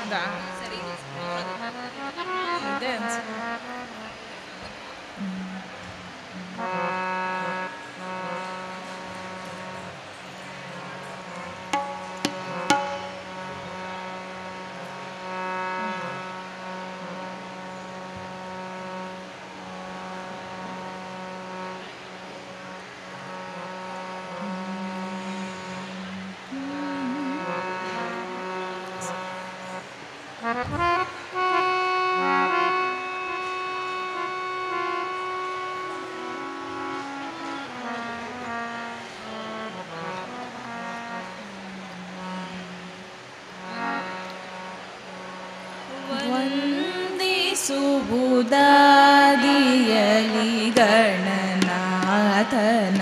ಹೌದಾ ಇದೆ ಅನ್ಸುತ್ತೆ ವಂದಿಸುವುದಾದಿಯಲಿ ಗಣನಾಥನ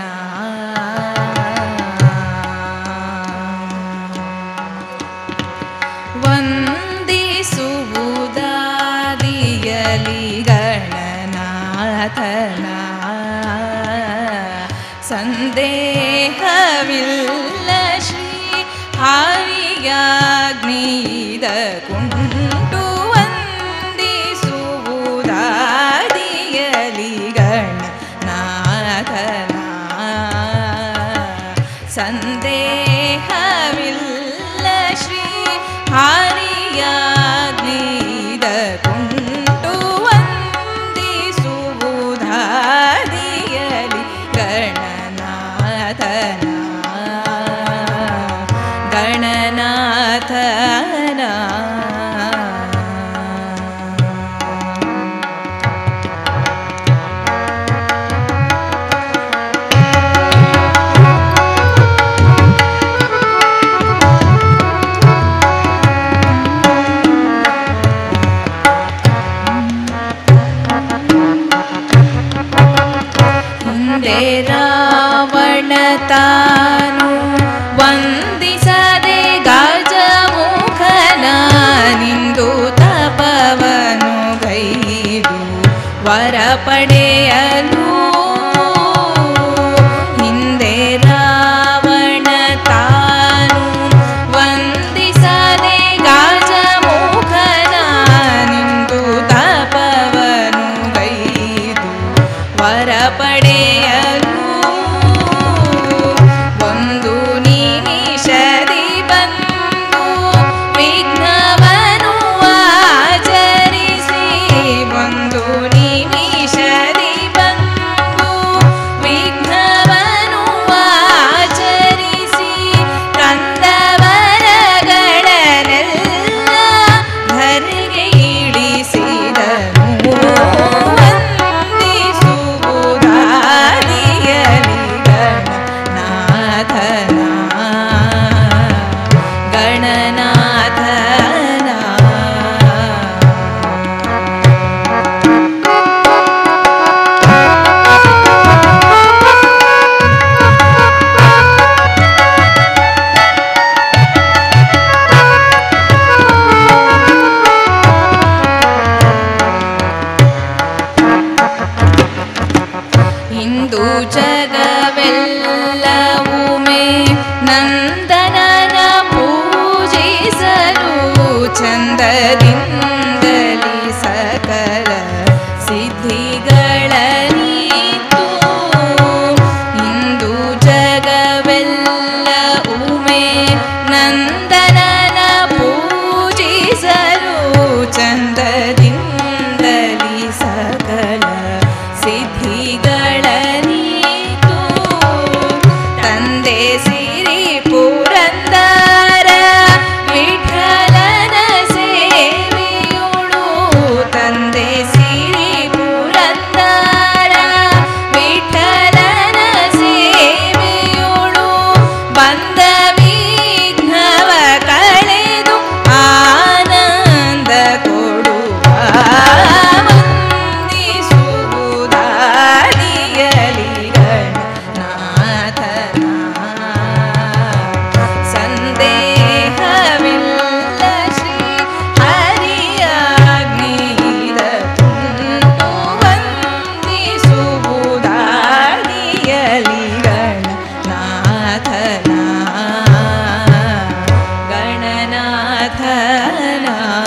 ವಂದಿಸುವುದಾದಿಯಲಿ ಗಣನಾಥನ ಸಂದೇಹವಿಲ್ಲ ಶ್ರೀ ಹರಿಯಾಗ್ನಿದ ಕುಂಟು ವಂದಿಸುವುದಾದಿಯಲಿ ಗಣನಾಥನ ಸಂದೇಹವಿಲ್ಲ ಶ್ರೀ ಹರಿಯಾಗ್ನಿದ ಕುಂಟು ವಂದಿಸುವುದಾದಿಯಲಿ ಗಣನಾಥನ ಗಣನಾಥನ ಹಿಂದೆ ರಾವಣ ತಾನು ವಂದಿಸದೆ ಗಜಮುಖನ ನಿಂದು ತಪವನು ಗೈದು ವರ ಪಡೆಯಲು ಹಿಂದೆ ರಾವಣ ತಾನು ವಂದಿಸದೆ ಗಜಮುಖನ ನಿಂದು ತಪವನು ಗೈದು ವರ ಪಡೆಯಲು ಒಂದು ನಿಮಿಷದಿ ಬಂದು ವಿಘ್ನವನು ಆಚರಿಸಿ ಒಂದು ನಿಮಿಷದಿ ಬಂದು ವಿಘ್ನವನು ಆಚರಿಸಿ ಕಂದವರಗಳನ್ನೆಲ್ಲ ಧರೆಗೆ ಇಳಿಸಿದನು ವಂದಿಸುವುದಾದಿಯಲಿ ಗಣನಾಥನ ಗಣನಾಥನ ಇಂದು ಜಗವೆಲ್ಲವೂ ಮೇ ನಂದನನ ಪೂಜಿಸಲು ಚಂದದಿಂದಲಿ ಸಕಲ ಸಿದ್ಧಿಗಳ ನೀತು ಇಂದು ಜಗವೆಲ್ಲವೂ ಮೇ ನಂದನನ ಪೂಜಿಸಲು ಚಂದದಿಂದಲಿ ಸಕಲ ಸಿದ್ಧಿಗಳ ನೀತು ತಂದೆ ಸಿರಿ ಪುರಂದರ ವಿಠಲನ ಸೇವೆಯುಳು ತಂದೆ ಸಿರಿ ಪುರಂದರ ವಿಠಲನ ಸೇವೆಯುಳು ಬಂದ ವಿಘ್ನವ ಕಳೆದು ಆನಂದ ಕೊಡುವ ವಂದಿಸುವುದಾದಿಯಲಿ ಗಣನಾಥನ ಸಂದೇಹವಿಲ್ಲ ಶ್ರೀ ಹರಿಯಾಗ್ನಿದ ತುಂಟು ವಂದಿಸುವುದಾದಿಯಲಿ ಗಣನಾಥನ ಗಣನಾಥನ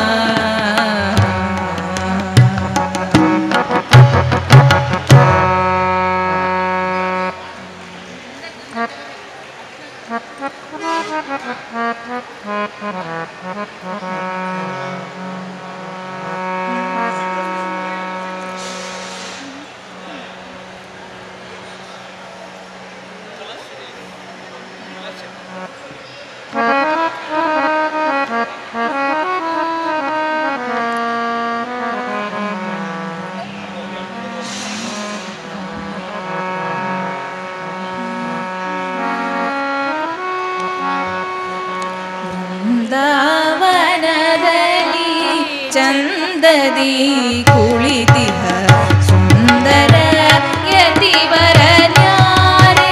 ಬೃಂದಾವನದಲ್ಲಿ ಚಂದದಿ ಕುಳಿತಿಹ ಸುಂದರ ಯತಿವರ ನ್ಯಾರೇ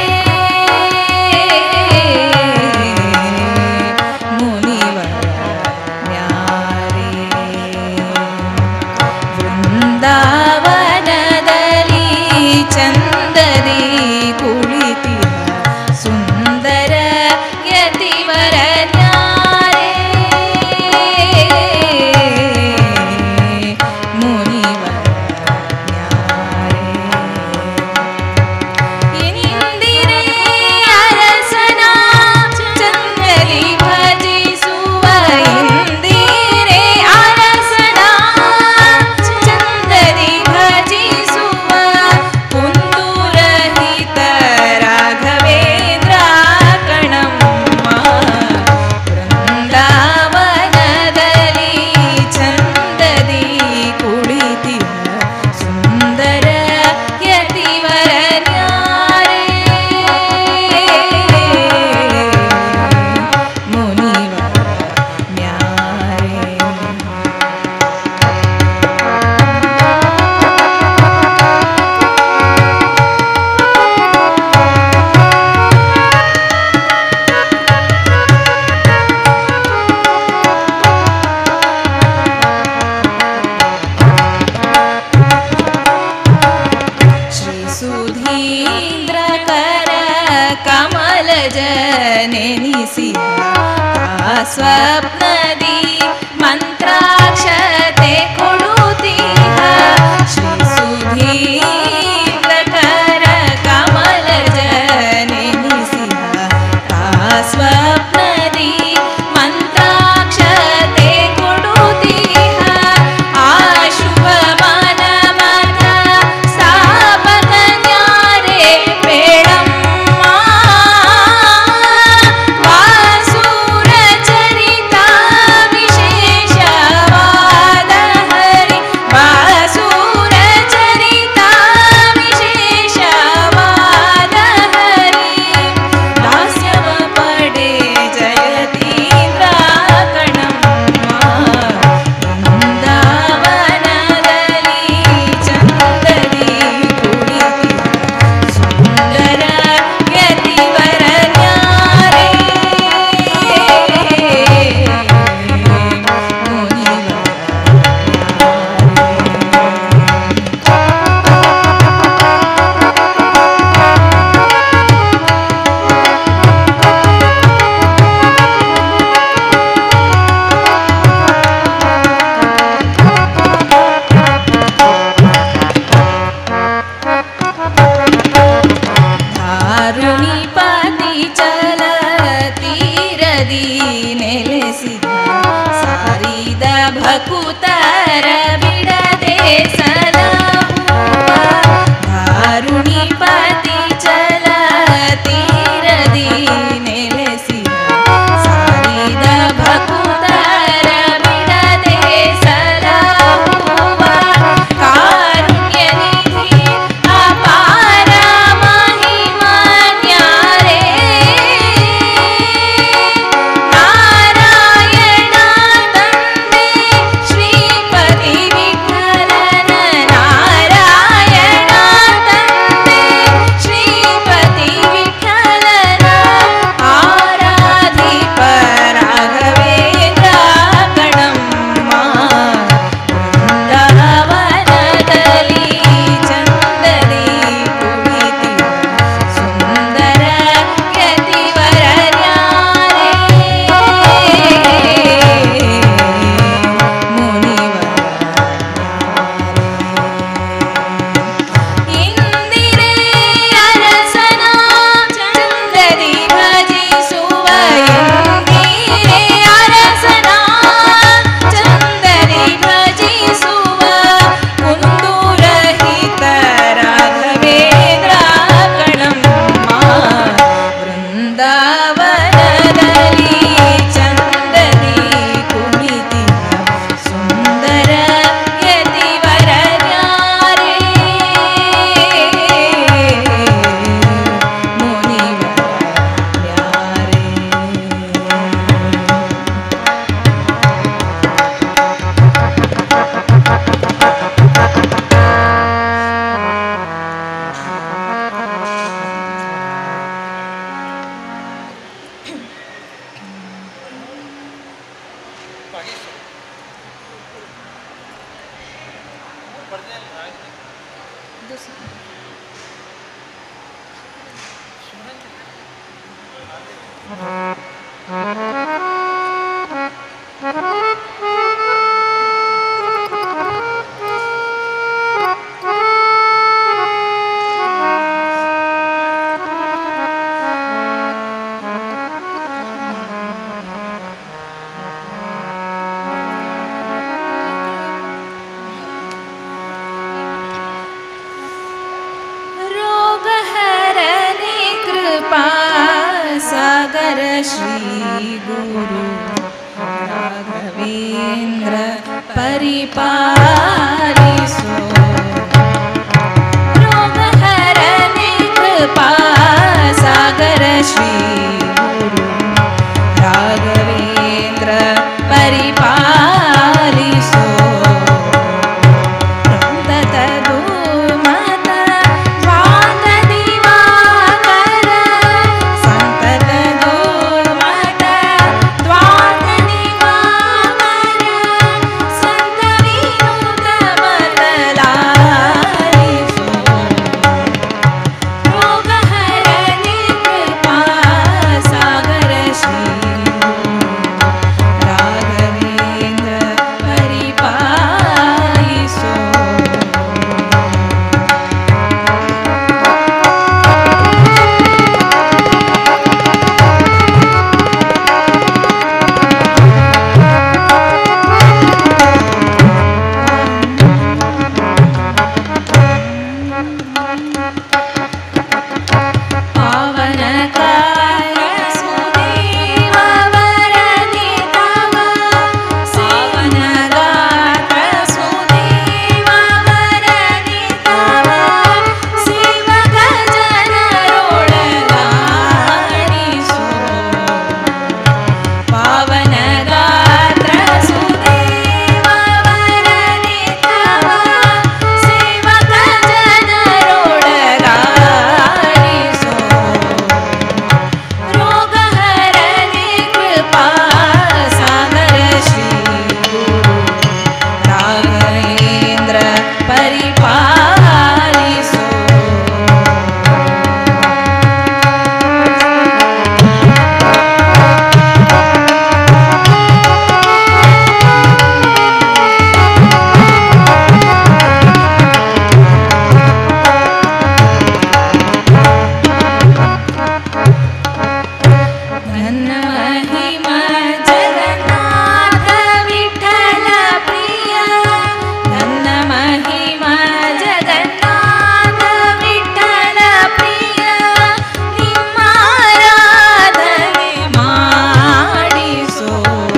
ಮುನಿವರ ನ್ಯಾರೇ ವೃಂದಾವನದಲ್ಲಿ ಚಂದದಿ ಕುಳಿತಿಹ ಸುಂದರ ಯತಿವರ ನ್ಯಾರೇ ಮುನಿವರ ನ್ಯಾರೇ ಇಂದಿರೆ ಅರಸನ ಚಂದಲಿ ಭಜಿಸುವ ಇಂದಿರೆ ಅರಸನ ಚಂದಲಿ ಭಜಿಸುವ ಕುಂದುರಹಿತ ರಾಘವೇಂದ್ರ ಕಣಮ್ಮ ಬೃಂದಾವನದಲ್ಲಿ ಚಂದದಿ ಕುಳಿತಿಹ ಸುಂದರ ಯತಿವರ ನ್ಯಾರೇ ಮುನಿವರ ನ್ಯಾರೇ श्रीसुधीन्द्रकर कमलजनेनिसि स्वप्नदि मन्त्राक्षते ಕೊಡುತ್ತೀಹ श्रीसुधीन्द्रकर कमलजनेनिसि ಸ್ವಪ್ನದಿ ಮಂತ್ರಾಕ್ಷತೆ ಕೊಡುತ್ತೀಹ ಆ ಶುಭ ಮನ ಮನ ಸ್ಥಾಪಕ ನ್ಯಾರೇ ಬೇಡಮ್ಮ ವಾಸೂರ ಚರಿತ ವಿಶೇಷವಾದ ಹರಿ ವಾಸೂರ ಚರಿತ ವಿಶೇಷವಾದ ಹರಿ ದಾಸ್ಯವ ಪಡೆ ಜಯತೀಂದ್ರ ಕಣಮ್ಮ ಬೃಂದಾವನದಲ್ಲಿ ಚಂದದಿ ಕುಳಿತಿಹ ಸುಂದರ ಯತಿವರ ನ್ಯಾರೇ ಮುನಿವರ ಧಾರುಣಿಪತಿ ಚಲ ತೀರದಿ ನೆಲೆಸಿದ ಸಾರಿದ ಭಕುತರ ಬಿಡದೆ ಸಲಹುವ ಧಾರುಣಿಪತಿ ಚಲ ತೀರದಿ ನೆಲೆಸಿದ ಸಾರಿದ ಭಕುತರ ಬಿಡದೆ ಸಲಹುವ ಕಾರುಣ್ಯ ನಿಧಿ ಅಪಾರ ಮಹಿಮಾನ್ಯಾರೇ ನಾರಾಯಣ ತಂದೆ ಶ್ರೀ रोगहरणे कृपा सागर श्री गुरु राघवेन्द्र परिपालिसो रोगहरणे कृपा सागर श्री गुरु राघवेन्द्र परिपालिसो ततदु मत स्वात दिवाकर संततदु मत स्वात दिवाकर संत विनुत मतलालिसो रोगहरणे कृपा सागर श्री राघवेन्द्र परिपालिसो पावनकाय सुदेववरदे तव पावनगात्र सुदेववरदे तव शिवगजनरोळगाडिसो पावनगात्र सुदेववरदे तव शिवगजनरोळगाडिसो रोगहरणे कृपा सागर श्री गुरु राघवेन्द्र परिपालिसो धन महिमा जगन्नाथ विठ्ठल प्रिय धन महिमा जगन्नाथ विठ्ठल प्रिय ನಿಮ್ಮಾರಾಧನೆ ಮಾಡಿಸೋ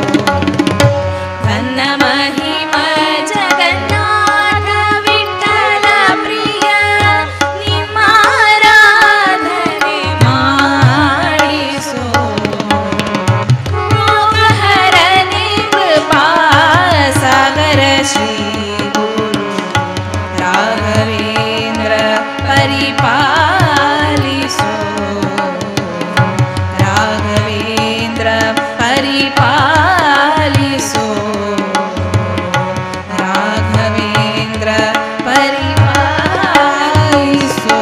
ತನ್ನ ಮಹಿಮ ಜಗನ್ನಾಥ ವಿಠಲ ಪ್ರಿಯ ನಿಮ್ಮಾರಾಧನೆ ಮಾಡಿಸೋ ರೋಗಹರನೆ ಕೃಪಾ ಸಾಗರ ಶ್ರೀ ಗುರು ರಾಘವೇಂದ್ರ ಪರಿಪಾಲಿಸೋ ರಾಘವೇಂದ್ರ ಪರಿಪಾಲಿಸೋ ರಾಘವೇಂದ್ರ ಪರಿಪಾಲಿಸೋ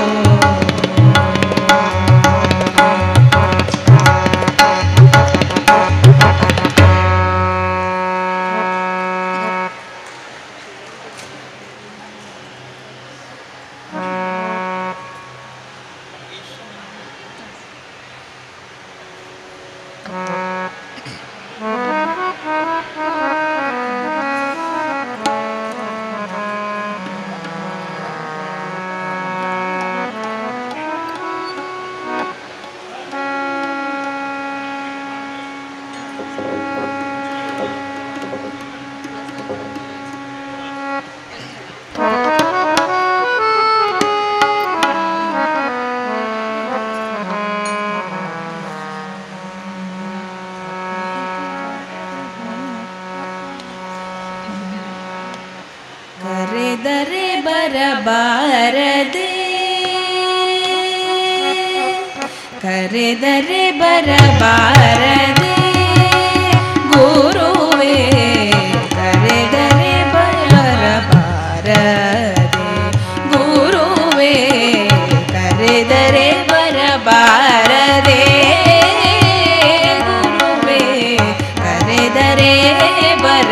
ಕರೆದರೆ ಬರಬಾರದೆ ಕರೆದರೆ ಬರಬಾರದೆ ಗುರುವೇ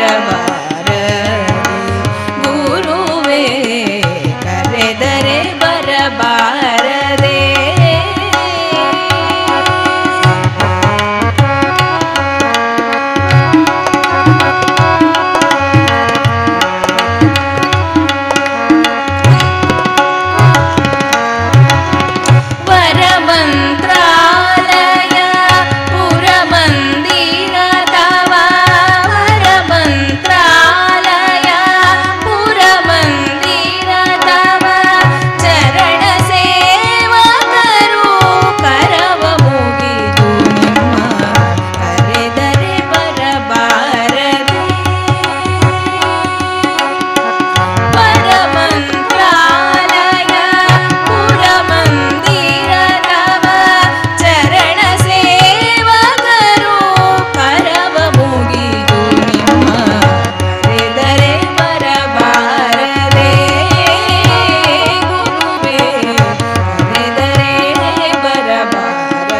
ಬರಬಾರದೆ ಗುರುವೇ ಕರೆದರೆ ಬರಬಾರದೆ ವರಮಂತ್ರಾಲಯ ಪುರಮಂದಿರ ತವ ವರಮಂತ್ರಾಲಯ ಪುರಮಂದಿರ ತವ ಚರಣ ಸೇವಕರು ಕರವ ಮುಗಿದು ನಿಮ್ಮ ಕರೆದರೆ ಬರಬಾರದೆ ಪರಮಂತ್ರಾಲಯ ಪುರಮಂದಿರದವ ಚರಣ ಸೇವಕರು ಕರವ ಮುಗಿದು ನಿಮ್ಮ ಕರೆದರೆ ಬರಬಾರದೆ ಗುರುವೇ ಕರೆದರೆ ಬರಬಾರದೆ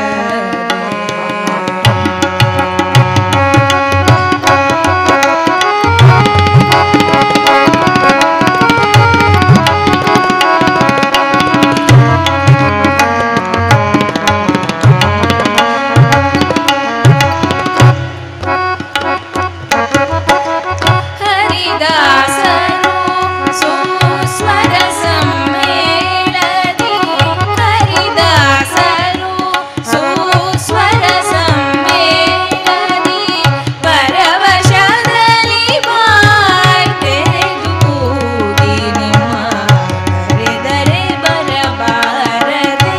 ಹರಿದಾಸನು ಸುಸ್ವರ ಸಮ್ಮೇಳದಿ ಹರಿದಾಸನು ಸುಸ್ವರ ಸಮ್ಮೇಳದಿ ಪರವಶದಲ್ಲಿ ಬಾಯ್ ತೆರೆದು ಕೂಗಿ ನಿಮ್ಮ ಕರೆದರೆ ಬರಬಾರದೆ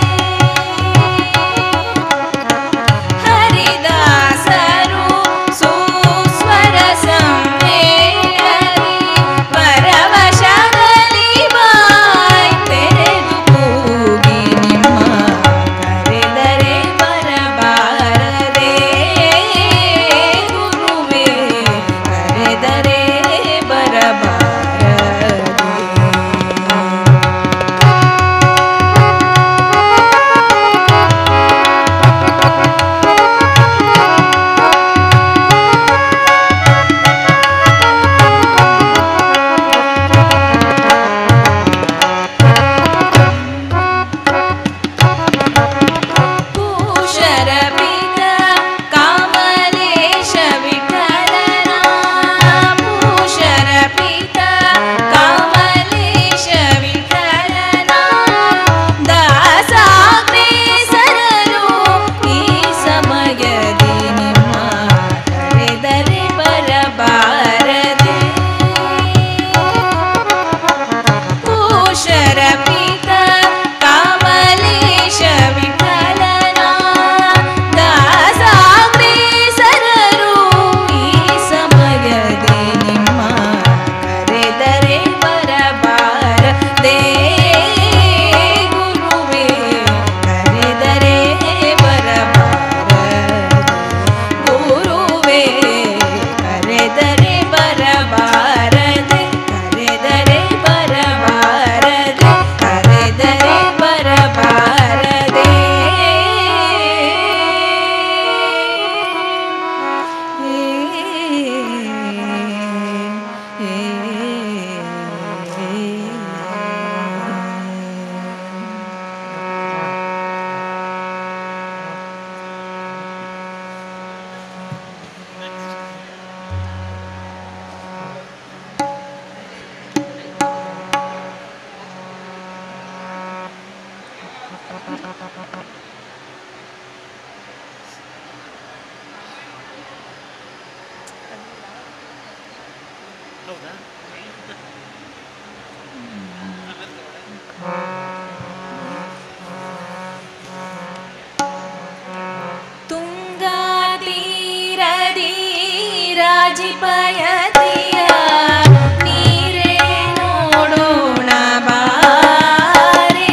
ಹರಿದಾಸರು ಸುಸ್ವರ ಸಮ್ಮೇಳನಿ ಪರವಶದಲ್ಲಿ ಬಾಯ್ ತೆರೆದು ಕೂಗಿ ನಿಮ್ಮ ಕರೆದರೆ ಬರಬಾರದೆ ಗುರುವೇ ಕರೆದರೆ ಬರಬಾರದೆ ಭೂಷರಪಿತ ಕಾಮಲೇಶ ವಿಠಲನ ಭೂಷರಪಿತ ಕಾಮಲೇಶ ವಿಠಲನ ದಾಸಾಗ್ರೇಸರರು ಈ ಸಮಯದಿ ನಿಮ್ಮ ಕರೆದರೆ ಬರಬಾರದೆ ಭೂಷರಪಿತ ಕಾಮಲೇಶ ವಿಠಲನ ದಾಸಾಗ್ರೇಸರರು ಈ ಸಮಯದಿ ನಿಮ್ಮ ಕರೆದರೆ ಬರಬಾರದೆ ಗುರುವೇ ಕರೆದರೆ ಬರಬಾರದೆ ಗುರುವೇ ಕರೆದರೆ ಬರಬಾರದೆ ಕರೆದರೆ ಬರಬಾರದೆ ಕರೆದರೆ ಬರಬಾರದೆ ತುಂಗಾ ತೀರದಿ ರಾಜಿಪಯತಿಯ ನೀರೇ ನೋಡೋಣ ಬಾರೆ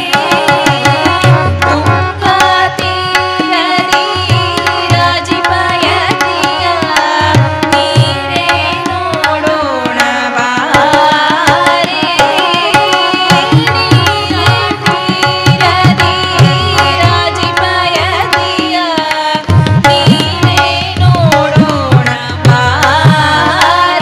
ತುಂಗಾ ತೀರದಿ ರಾಜಿಪಯತಿಯ ನೀರೇ ನೋಡೋಣ ಬಾರೆ ತೀರದಿ ರಾಜಿಪಯತಿಯ ನೀರೇ ನೋಡೋಣ ಬಾರೆ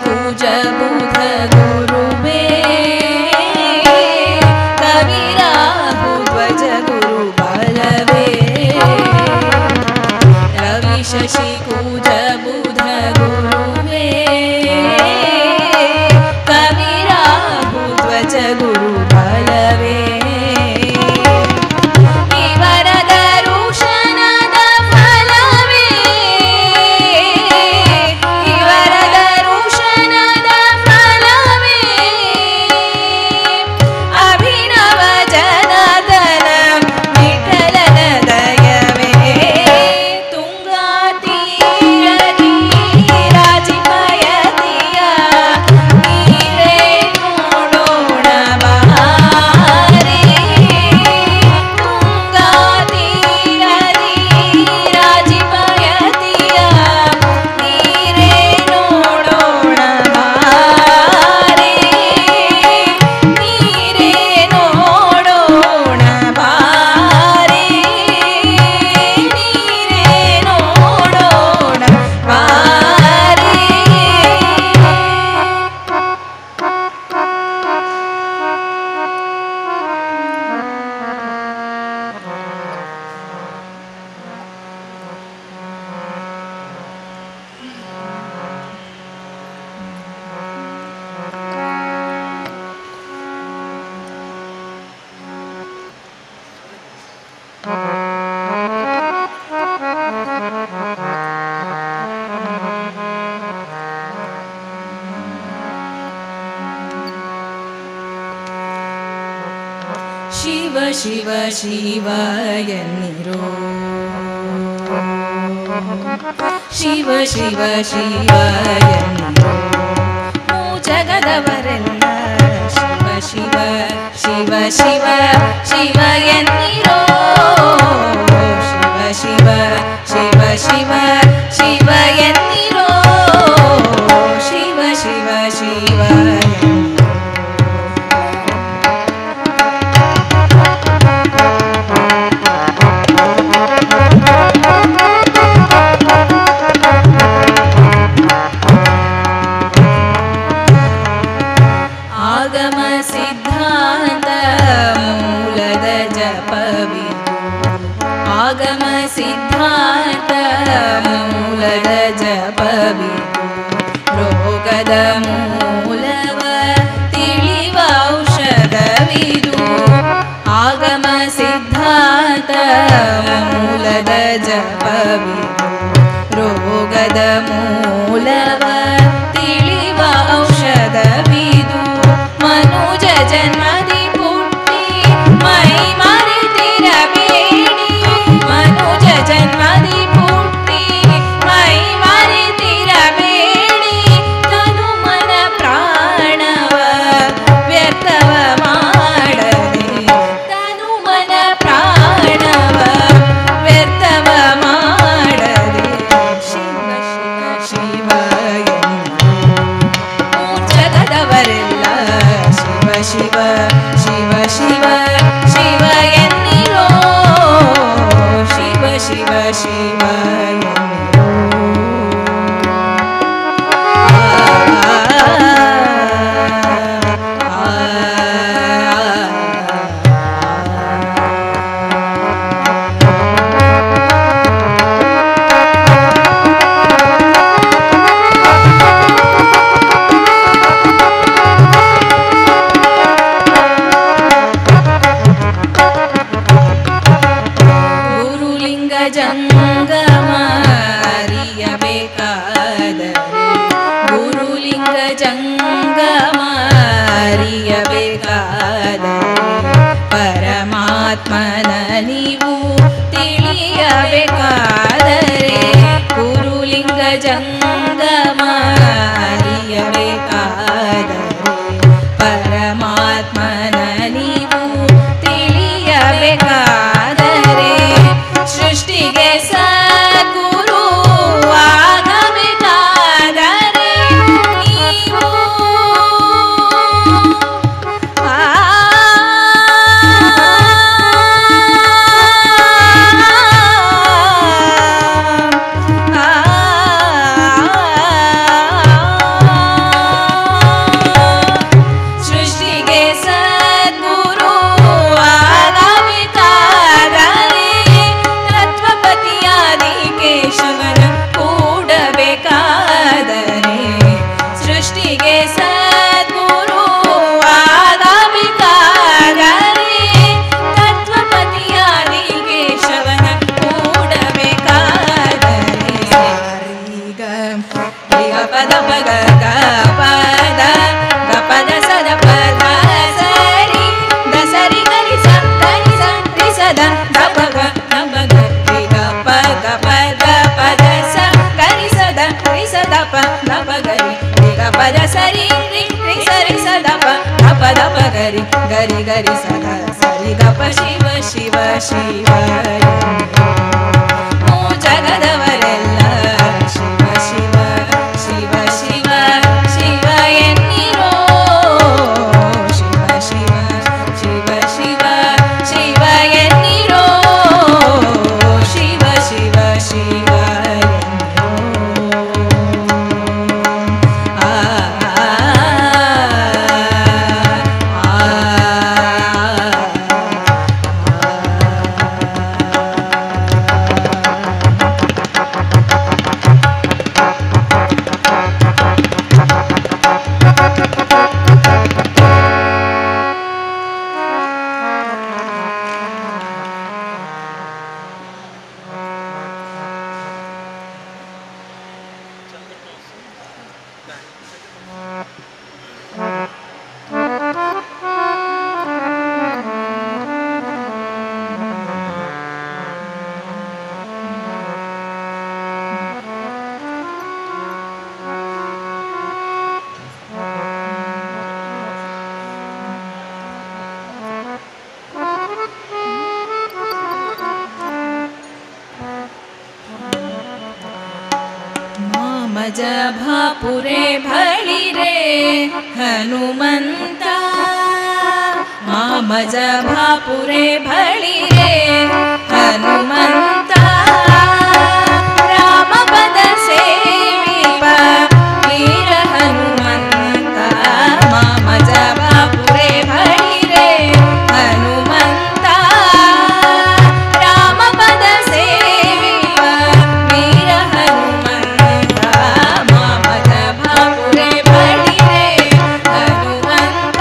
ಕುಜ ಬುಧ ಗುರುವೇ ಕವಿರಾಹು ಧ್ವಜ ಗುರು ಬಲವೇ ರವಿ ಶಶಿ ಕೂಜ ಬುಧ ಗುರುವೇ ಕವಿರಾಹು ಧ್ವಜ ಗುರು ಬಲವೇ ಇವರ ದರುಶನದ ಫಲವೇ ಇವರ ದರುಶನದ ಫಲವೇ ಅಭಿನವ ಜನದನ ವಿಠಲನ ದಯವೇ ತುಂಗಾ ತೀರದಿ ರಾಜಿಪಯತಿಯ ನೀರೇ ನೋಡೋಣ ಬಾರೆ ತುಂಗಾ ತೀರದಿ ರಾಜಿಪಯತಿಯ ನೀರೇ ನೋಡೋಣ ಬಾರೆ ನೀರೇ ನೋಡೋಣ ಬಾರೆ ನೀರೇ ನೋಡೋಣ ಬಾರೆ ಶಿವ ಶಿವ ಶಿವ ಎನ್ನಿರೋ ಶಿವ ಶಿವ ಶಿವ ಎನ್ನಿರೋ ಮೂ ಜಗದವರೆಲ್ಲ ಶಿವ ಶಿವ ಶಿವ ಶಿವ ಶಿವ ಎನ್ನಿರೋ ಶಿವ ಶಿವ ಶಿವ ಶಿವ ಶಿವ ಎನ್ನಿರೋ ಶಿವ ಶಿವ ಶಿವ ಎನ್ನಿರೋ ಆಗಮ ಸಿದ್ಧಾಂತ ಮೂಲದ ಜಪವಿದು ಆಗಮ ಸಿದ್ಧಾಂತ ಮೂಲದ ಜಪವಿದು ರೋಗದ ಮೂಲವ ತಿಳಿವ ಔಷಧವಿದು ಆಗಮ ಸಿದ್ಧಾಂತ ಮೂಲದ ಜಪವಿದು ರೋಗದ ಮೂಲವ ತಿಳಿವ ಔಷಧವಿದು ಮನುಜ ಜನ್ಮದಿ ಪುಟ್ಟಿ ಮೈ ಮರೆತಿರಬೇಡಿ ಮನುಜ ಜನ್ಮದಿ ಪುಟ್ಟಿ ಮೈ ಮರೆತಿರಬೇಡಿ ತನು ಮನ ಪ್ರಾಣವ ವ್ಯರ್ಥವ ಮಾಡದೆ ತನು ಮನ ಪ್ರಾಣವ ವ್ಯರ್ಥವ ಮಾಡದೆ ಶಿವ ಶಿವ ಶಿವ ಎಂದು ಜಗದವರೆಲ್ಲ ಶಿವ ಶಿವ ಶಿವ ಶಿವ ಶಿವ ಎನ್ನಿರೋ ಶಿವ ಶಿವ ಶಿವ ಎನ್ನಿರೋ ಗುರುಲಿಂಗ ಜಂಗಮ ಅರಿಯಬೇಕಾದರೆ ಗುರುಲಿಂಗ ಜಂಗಮ ಅರಿಯಬೇಕಾದರೆ ಪರಮಾತ್ಮನ ನೀವು ತಿಳಿಯಬೇಕಾದರೆ ಗುರುಲಿಂಗ ಜಂಗಮ ಅರಿಯಬೇಕಾದರೆ ಪರಮಾತ್ಮನ ನೀವು ತಿಳಿಯಬೇಕಾದರೆ ಸೃಷ್ಟಿಗೆ ಸದ್ಗುರು ಆಗಬೇಕಾದರೆ ನೀವು ಶಿವನಿಗೆ ಸದ್ಗುರು ಆದಬೇಕಾದರೆ ತತ್ವಪತಿಯಾದಿ ಕೇಶವನ ಕೂಡಬೇಕಾದರೆ ಸಾರಿಗ ಗ ಪದ ಪಗ ಗ ಪದ ಗ ಪದ ಸದ ಪದ ಸರಿ ದ ಸರಿ ಗರಿ ಸ ಗರಿ ಸ ರಿ ಸ ದ ದ ಪಗ ದ ಪಗ ರಿ ಗ ಪ ಗ ಪದ ಪದ ಸ ಗರಿ ಸ ದ ರಿ ಸ ದ ಪ ದ ಪಗ ರಿ ರಿ ಗ ಪದ ಸರಿ ರಿ ರಿ ಸ ರಿ ಸ ದ ಪ ದ ಪ ದ ಪ ಗರಿ ಗರಿ ಗರಿ ಸ ದ ಸರಿ ಗ ಪ ಶಿವ ಶಿವ ಶಿವ ಓ ಜಗದವರೆಲ್ಲ ಶಿವ ಶಿವ ಶಿವ ಶಿವ ಶಿವ ಎನ್ನಿರೋ ಶಿವ ಶಿವ ಶಿವ ಶಿವ ಶಿವ ಎನ್ನಿರೋ ಶಿವ ಶಿವ ಶಿವ ಎನ್ನಿರೋ ಆ ಆ ಮಾಮಜ ಭಾಪುರೆ ಭಳಿರೆ ಹನುಮಂತ ಮಾಮಜ ಭಾಪುರೆ ಭಳಿರೆ ಹನುಮಂತ ರಾಮ ಪದ ಸೇವಿಪ ವೀರ ಹನುಮಂತ ಮಾಮಜ ಭಾಪುರೆ ಭಳಿರೆ ಹನುಮಂತ ರಾಮ ಪದ ಸೇವಿಪ ವೀರ ಹನುಮಂತ ಮಾಮದ ಭಾಪುರೆ ಬಳಿರೆ ಹನುಮಂತ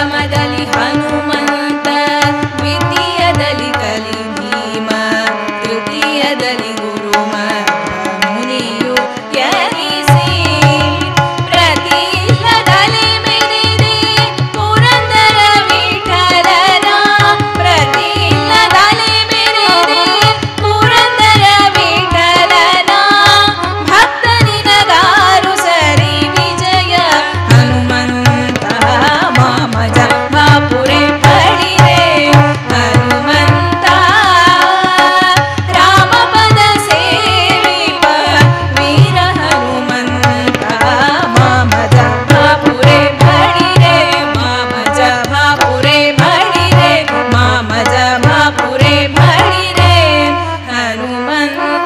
ಪ್ರಥಮದಲ್ಲಿ ಹನುಮಂತ ದ್ವಿತೀಯದಲ್ಲಿ ಕಲಿ ಭೀಮ ತೃತೀಯದಲ್ಲಿ ಗುರುಮ ಮುನಿಯು ಯನಿಸಿ ಪ್ರತಿಲ್ಲದಲ್ಲಿ ಮೆರೆದೆ ಪುರಂದರ ವಿಠಲನ ಪ್ರತಿಲ್ಲದಲ್ಲಿ ಮೆರೆದೆ ಪುರಂದರ ವಿಠಲನ ಭಕ್ತನಿನಗಾರು ಸರಿ ವಿಜಯ ಹನುಮಂತ ಮಾಮಜ ಬಾಪುರೆ ಪಡಿರೆ ಹನುಮಂತ ರಾಮಪದ ಸೇವಿಪ ವೀರ ಹನುಮಂತ ಮಾಮಜ ಬಾಪುರೆ ಪಡಿರೆ ಮಾಮಜ ಬಾಪುರೆ ಪಡಿರೆ ಮಾಮಜ ಬಾಪುರೆ ಪಡಿರೆ ಹನುಮಂತ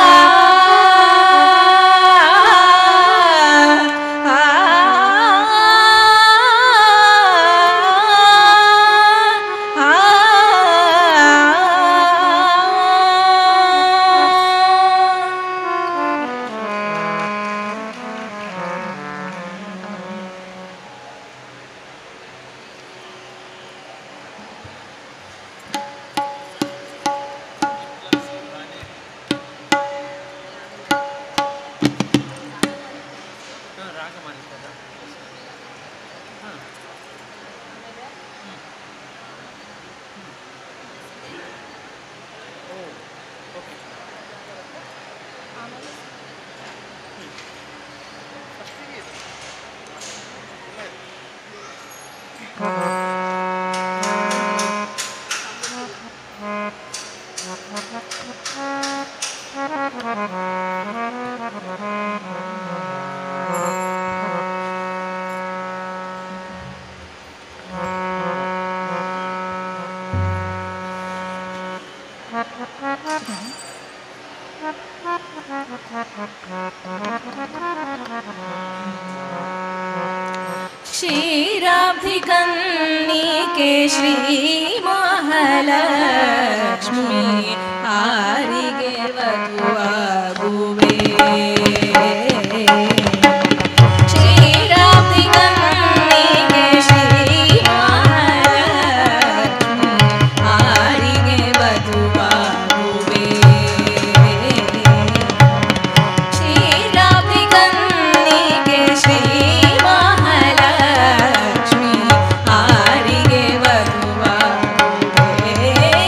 ಕ್ಷೀರಾಬ್ಧಿಕನ್ನಿಕೆ ಶ್ರೀ ಮಹಾಲಕ್ಷ್ಮಿ ಆರಿಗೆ ವಧುವಾಗುವೆ ಕ್ಷೀರಾಬ್ಧಿಕನ್ನಿಕೆ ಶ್ರೀ ಮಹಾಲಕ್ಷ್ಮಿ ಆರಿಗೆ ವಧುವಾಗುವೆ ಕ್ಷೀರಾಬ್ಧಿಕನ್ನಿಕೆ ಶ್ರೀ ಮಹಾಲಕ್ಷ್ಮಿ ಆರಿಗೆ ವಧುವಾಗುವೆ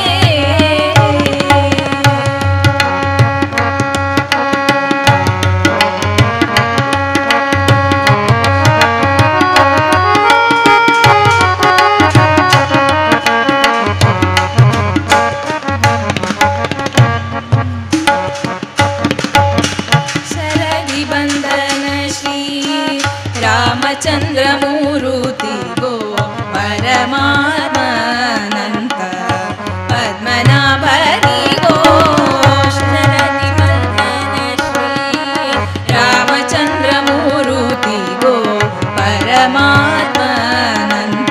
ಶರದಿ ಬಂದನ ಶ್ರೀ ರಾಮಚಂದ್ರ ಮೂರುತಿಗೋ ಪರಮಾತ್ಮನಂತ ಪದ್ಮನಾಭರಿಗೋ ಶರದಿ ಬಂದನ ಶ್ರೀ ರಾಮಚಂದ್ರ ಮೂರುತಿಗೋ ಪರಮಾತ್ಮನಂತ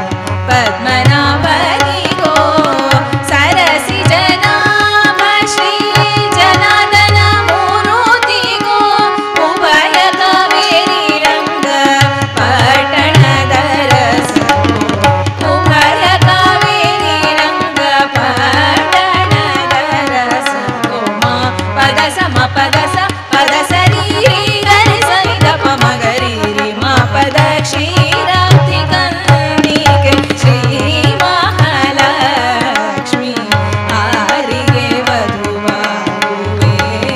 ಪದ್ಮನಾಭರಿಗೋ ಸರಸಿ ಜನಾಭ ಶ್ರೀ ಜನಾರ್ದನ ಮೂರುತಿಗೋ ಉಭಯ ಕಾವೇರಿ ರಂಗ ಪಟ್ಟಣದ ರಸಗೋ ಉಭಯ ಕಾವೇರಿ ರಂಗ ಪಟ್ಟಣದ ರಸಗೋ ಮಾ ಪದ ಸಮ ಪದ ಸ ಪದ ಸರಿ ಗರಿ ಸರಿ ಗಪ ಮಗರಿ ರಿ ಮಾ ಪದ ಕ್ಷೀರಾಬ್ಧಿ ಕನ್ನಿಕೆ ಶ್ರೀ ಮಹಾಲಕ್ಷ್ಮಿ ಆರಿಗೆ ವಧುವಾಗುವೆ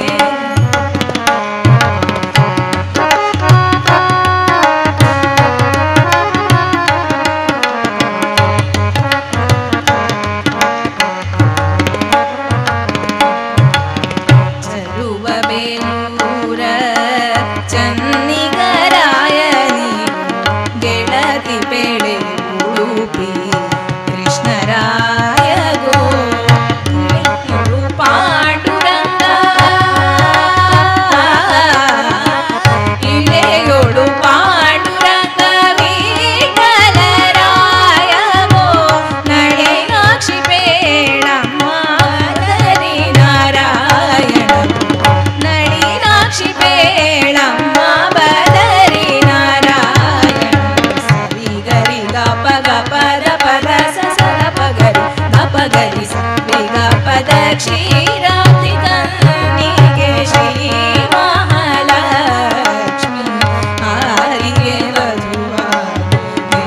ಚರುವ ಬೇಲೂರ ಚನ್ನಿಗರಾಯನಿ ಗೆಳತಿ ಬೆಳೆ ಉಡುಪಿ ಕೃಷ್ಣರಾಯಗೋ ಇಳೆಯೊಳು ಪಾಂಡುರಂಗ ಇಳೆಯೊಳು ಪಾಂಡುರಂಗ ವಿಠಲರಾಯಗೋ ನಡೆಯಾಕ್ಷಿ ಬೇಡಮ್ಮ ಹರಿ ನಾರಾಯಣ ನಳಿನಾಕ್ಷಿ ಬೇಳಮ್ಮ ಬದರಿ ನಾರಾಯಣ ಸರಿ ಗರಿ ಗ ಪಗ ಪದ ಪದ ಸ ಸದ ಪಗರಿ ದ ಪಗರಿ ಸ ರಿಗ ಪದ ಕ್ಷೀರಾಬ್ಧಿ ಕನ್ನಿಗೆ ಶ್ರೀ ಮಹಾಲಕ್ಷ್ಮಿ ಆರಿಗೆ ವಧುವಾಗುವೆ.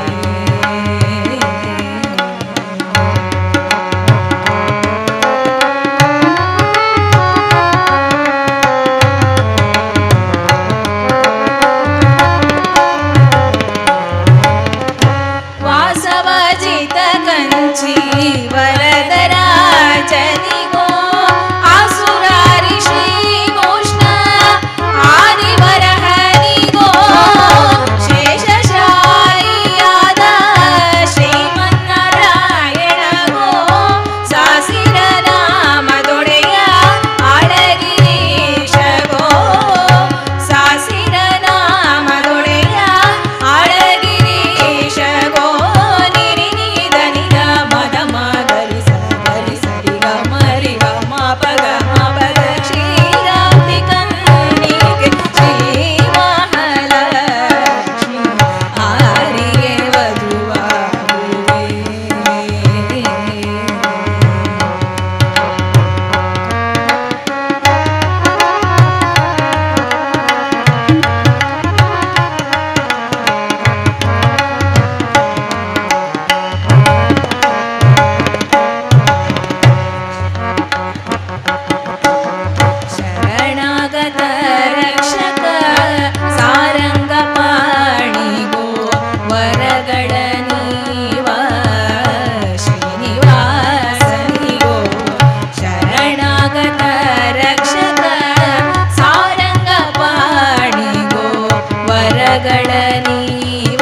ವಾಸವಜಿತ ಕಂಚಿ ವರದರಾಜನಿಗೋ ಆಸುರಾರಿ ಶ್ರೀ ಕೃಷ್ಣ ಆದಿವರಹರಿಗೋ ಶೇಷಶಾಯಿಯಾದ ಶ್ರೀಮನ್ನಾರಾಯಣಗೋ ಸಾಸಿರ ನಾಮದೊಡೆಯ ಆಳಗಿರೀಶಗೋ ಸಾಸಿರ ನಾಮದೊಡೆಯ ಆಳಗಿರೀಶಗೋ ನಿರಿ ನಿದ ನಿದ ಮದ ಮಗರಿ ಸರಿ ಸರಿ ಗ ಮರಿ ಗ ಮ ಪಗ ಮ ಪದ ಕ್ಷೀರಾಬ್ಧಿ ಕನ್ನಿಗೆ ಶ್ರೀ ಮಹಾಲಕ್ಷ್ಮಿ ಆರಿಗೆ ವಧುವಾಗುವೆ ಶರಣಾಗತ ರಕ್ಷಕ ಸಾರಂಗ ಪಾಣಿಗೋ ವರಗಳ ನೀವ ಶ್ರೀನಿವಾಸನಿಗೋ ಶರಣಾಗತ ರಕ್ಷಕ ಸಾರಂಗ ಪಾಣಿಗೋ ವರಗಳ ನೀವ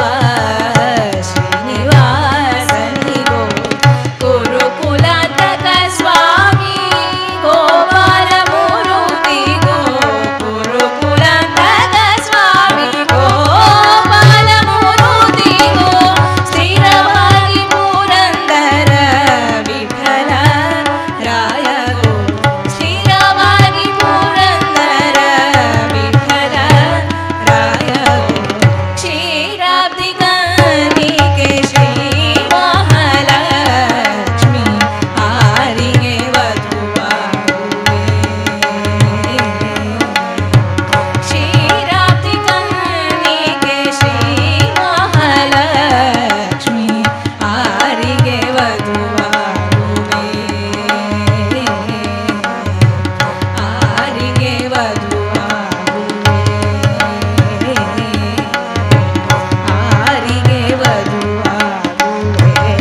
ಶ್ರೀನಿವಾಸನಿಗೋ ಕುರುಕುಲಾಂತಕ ಸ್ವಾಮಿ ಗೋಪಾಲ ಮೂರುತಿಗೋ ಕುರುಕುಲಾಂತಕ ಸ್ವಾಮಿ ಗೋಪಾಲ ಮೂರುತಿಗೋ ಸ್ಥಿರವಾಗಿ ಪುರಂದರ ವಿಠಲ ರಾಯಗೋ ಸ್ಥಿರವಾಗಿ ಪುರಂದರ ವಿಠಲ ರಾಯಗೋ ಕ್ಷೀರಾಬ್ಧಿ ಕನಿಗೆ ಶ್ರೀ ಮಹಾಲಕ್ಷ್ಮಿ ಆರಿಗೆ ವಧುವಾಗುವೆ ಕ್ಷೀರಾಬ್ಧಿ ಕನಿಗೆ ಶ್ರೀ ಮಹಾಲಕ್ಷ್ಮಿ ಆರಿಗೆ ವಧುವಾಗುವೆ ಆರಿಗೆ ವಧುವಾಗುವೆ ಆರಿಗೆ ವಧುವಾಗುವೆ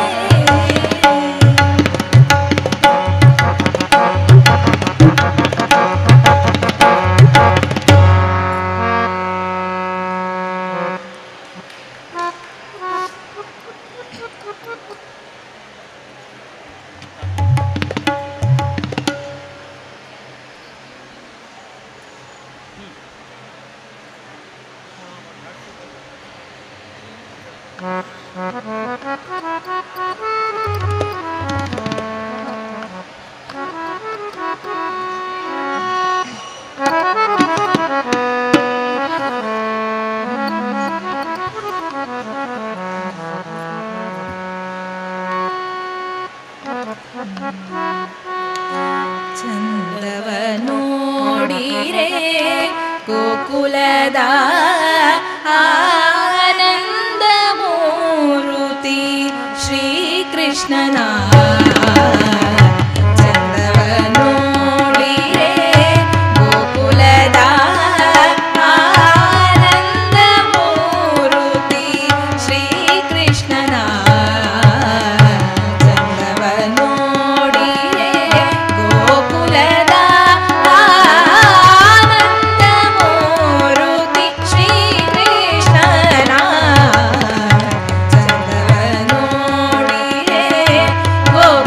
ಚಂದವ ನೋಡಿರೆ ಗೋಕುಲದ ಆನಂದ ಮೂರುತಿ ಶ್ರೀಕೃಷ್ಣನ ಚಂದವ ನೋಡಿರೆ ಗೋಕುಲದ ಆನಂದ ಮೂರುತಿ ಶ್ರೀಕೃಷ್ಣನ ಚಂದವ ನೋಡಿರೆ ಗೋಕುಲದ ಆನಂದ ಮೂರುತಿ ಶ್ರೀಕೃಷ್ಣನ ಚಂದವ ನೋಡಿರೆ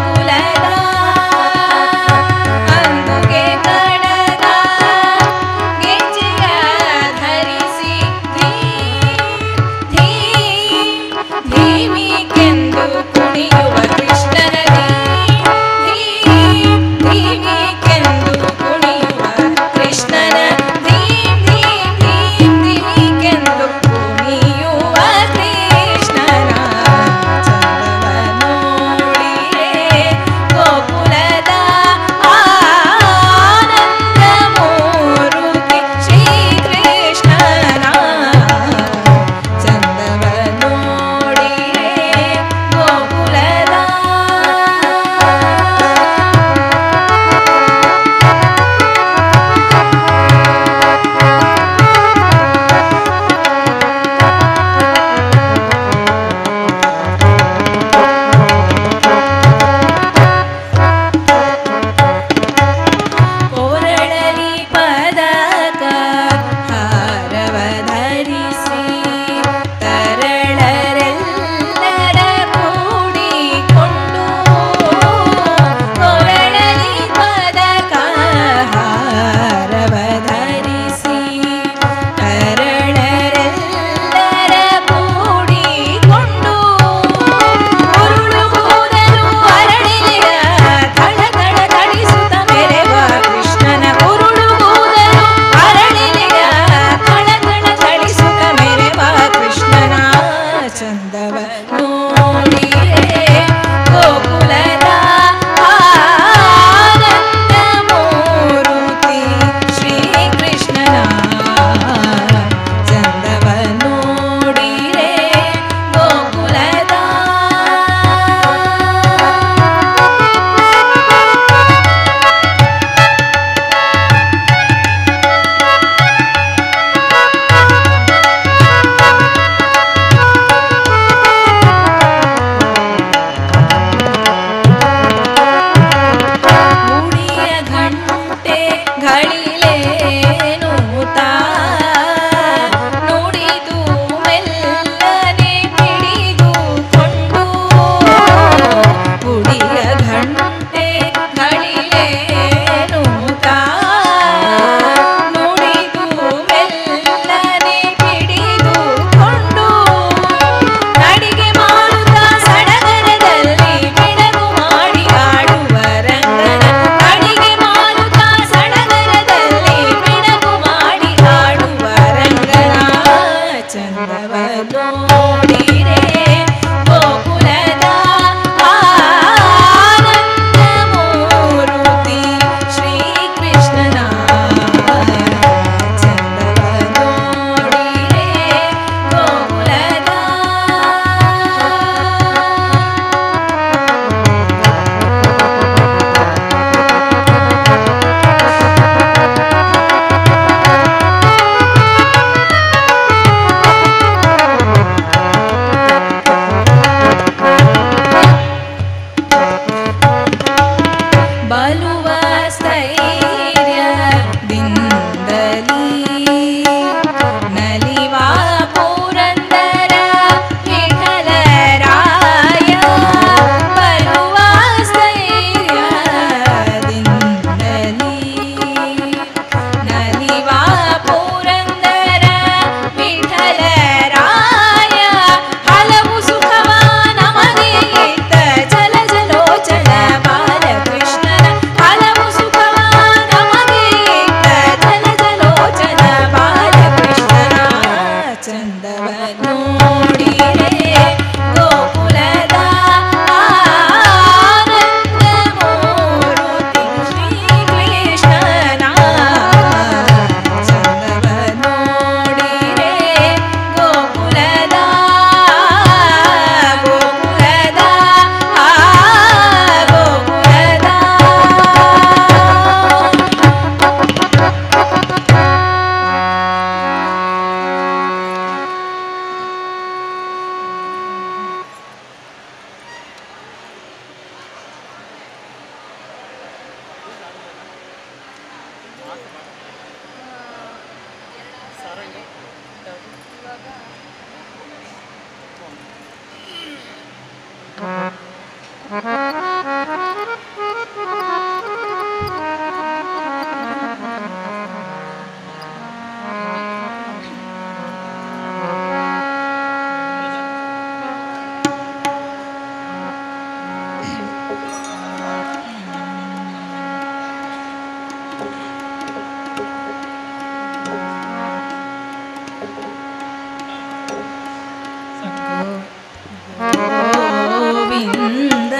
ಗೋವಿಂದ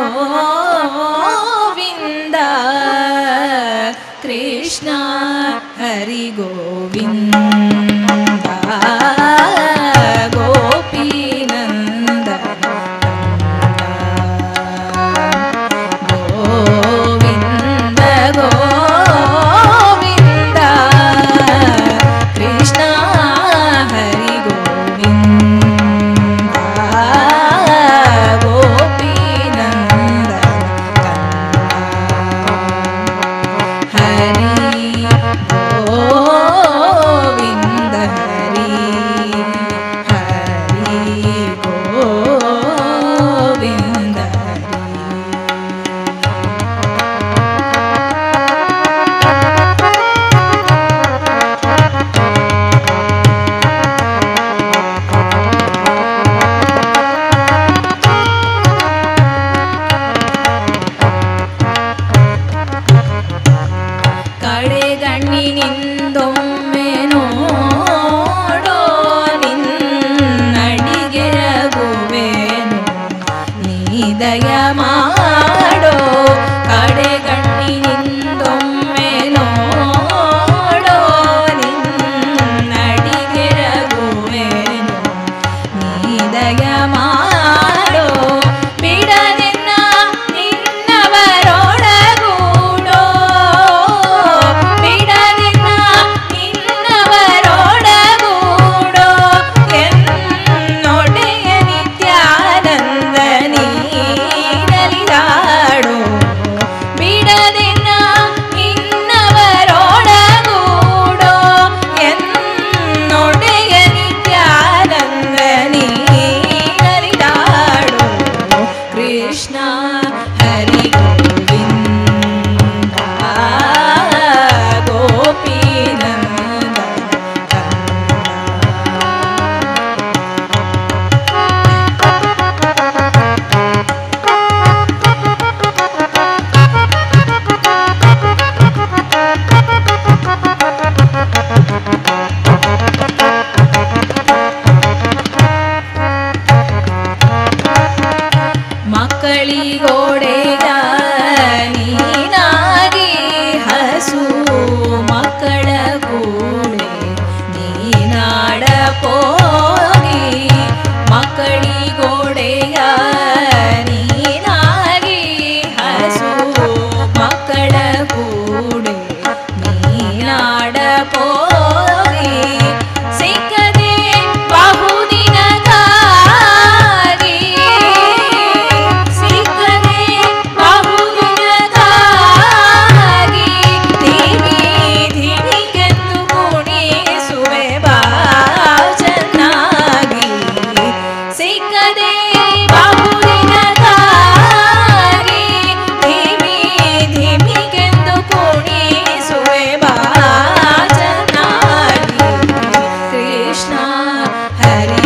ಗೋವಿಂದ ಕೃಷ್ಣ ಹರಿ ಗೋವಿಂದ ಗೋಪಿನಂದ ಗೋವಿಂದ ಗೋವಿಂದ ಕೃಷ್ಣ ಹರಿ ಗೋವಿಂದ ಗೋಪಿನಂದ ಹರಿ ಗೋವಿಂದ ಹರಿ ಹರಿ ಗೋವಿಂದ ಹರಿ ಕಡೆಗಣ್ಣಿನಿಂದೊಮ್ಮೆ ನೋಡೋ ನಿನ್ನಡಿಗೆರಗುವೆನು ನೀ ದಯ ಮಾಡೋ ಕಡೆಗಣ್ಣಿನಿಂದೊಮ್ಮೆ ನೋಡೋ ನಿನ್ನಡಿಗೆರಗುವೆನು ನೀ ದಯ ಮಾಡೋ ಬಿಡದಿನ್ನ ನಿನ್ನವರೊಳಗೂಡೋ ಬಿಡದಿನ್ನ ನಿನ್ನವರೊಳಗೂಡೋ ಎನ್ನೊಡೆಯ ನಿತ್ಯಾನಂದ ನೀಡಲಿದಾಡೋ ಬಿಡದಿನ್ನ ನಿನ್ನವರೊಳಗೂಡೋ ಎನ್ನೊಡೆಯ ನಿತ್ಯಾನಂದ ನೀಡಲಿದಾಡೋ ಕೃಷ್ಣ ಹರಿ ಗೋವಿಂದ ಗೋಪಿನಂದ ಮಕ್ಕಳಿಗೋಡೆಗ ನೀನಾಗಿ ಹಸು ಮಕ್ಕಳ ಕೂಡೆ ನೀನಾಡ ಪೋಗಿ ಮಕ್ಕಳಿಗೋಡೆಗ ನೀನಾಗಿ ಹಸು ಮಕ್ಕಳ ಕೂಡೆ ನೀನಾಡ ಪೋಗಿ ಸಿಕ್ಕದೆ ಬಹುದಿನಗಾಗಿ ಸಿಕ್ಕದೆ ಬಹುದಿನಗಾಗಿ ಧಿಮಿ ಧಿಮಿಗೆಂದು ಕುಣಿಸುವೆ ಬಾ ಚೆನ್ನಾಗಿ ಸಿಕ್ಕದೆ ಬಹುದಿನಗಾಗಿ ಧಿಮಿ ಧಿಮಿಗೆಂದು ಕುಣಿಸುವೆ ಬಾ ಚೆನ್ನಾಗಿ ಕೃಷ್ಣ ಹರಿ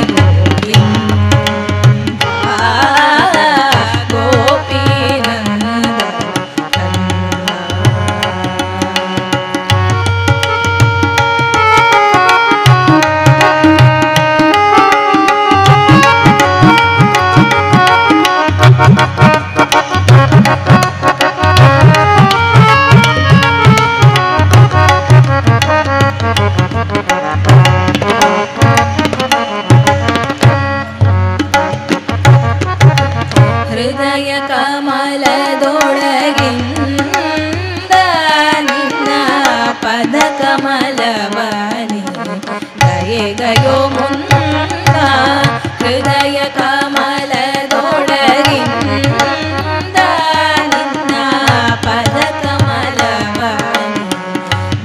ಗೋವಿಂದ ಗೋಪಿನಂದ ಹೃದಯ ಕಮಲದೊಳಗಿಂದ ನಿನ್ನ ಪದ ಕಮಲವನಿ ದಯೆಗಯೋ ಮುಂದ ಹೃದಯ ಕಮಲದೊಳಗಿಂದ ನಿನ್ನ ಪದ ಕಮಲವನಿ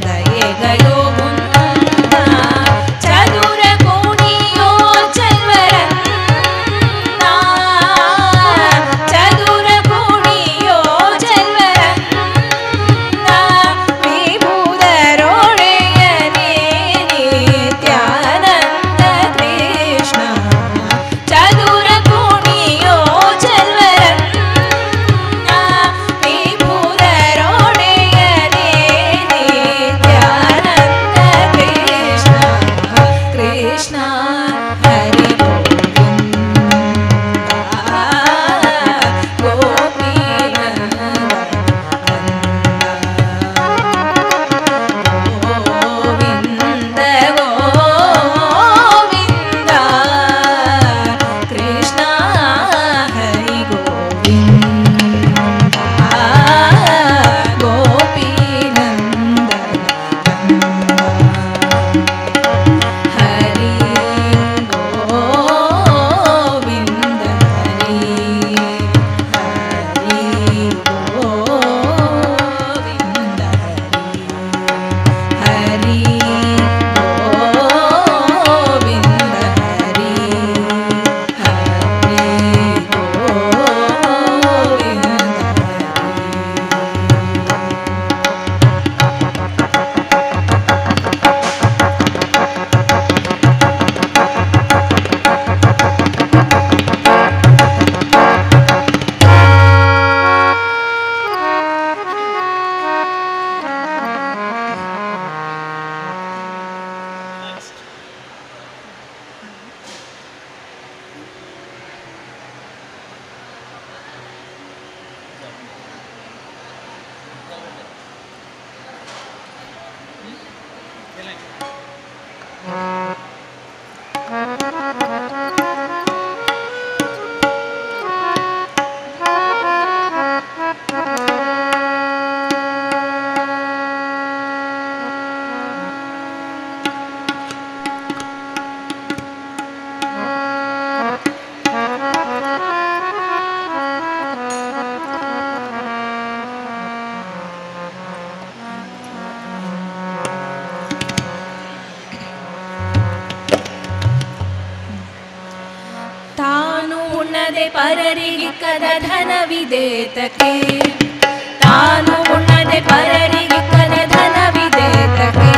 ಉಣ್ಣದೆ ಪರರಿಗಿಕ್ಕದ ಧನವಿದೇತಕ್ಕೆ ತಾನು ಉಣ್ಣದೆ ಪರರಿಗಿಕ್ಕದ ಧನವಿದೇತಕ್ಕೆ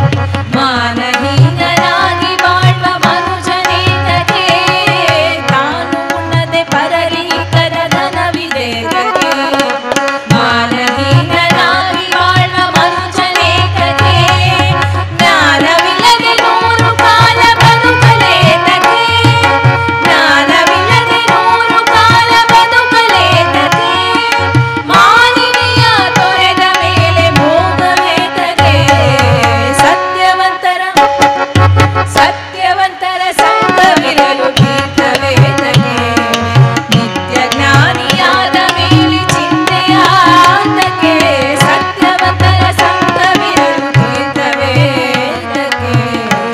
ಮಾನಹೀನನಾಗಿ ಬಾಳ್ವ ಮನುಜನೇತಕ್ಕೆ ತಾನು ಉಣ್ಣದೆ ಪರರಿಗಿಕ್ಕದ ಧನವಿದೇತಕ್ಕೆ ಮಾನಹೀನನಾಗಿ ಬಾಳ್ವ ಮನುಜನೇತಕ್ಕೆ ಜ್ಞಾನವಿಲ್ಲದೆ ನೂರು ಕಾಲ ಬದುಕಲೇತಕ್ಕೆ ಜ್ಞಾನವಿಲ್ಲದೆ ನೂರು ಕಾಲ ಬದುಕಲೇತಕ್ಕೆ ಮಾನಿನಿಯ ತೊರೆದ ಮೇಲೆ ಭೋಗವೇತಕ್ಕೆ ಸತ್ಯವಂತರ ಸತ್ಯವಂತರ ಸಂಘವಿರಲು ತೀರ್ಥವೇತಕ್ಕೆ ನಿತ್ಯ ಜ್ಞಾನಿಯಾದ ಮೇಲೆ ಚಿಂತೆಯಾತಕ್ಕೆ ಸತ್ಯವಂತರ ಸಂಘವಿರಲು ತೀರ್ಥವೇತಕ್ಕೆ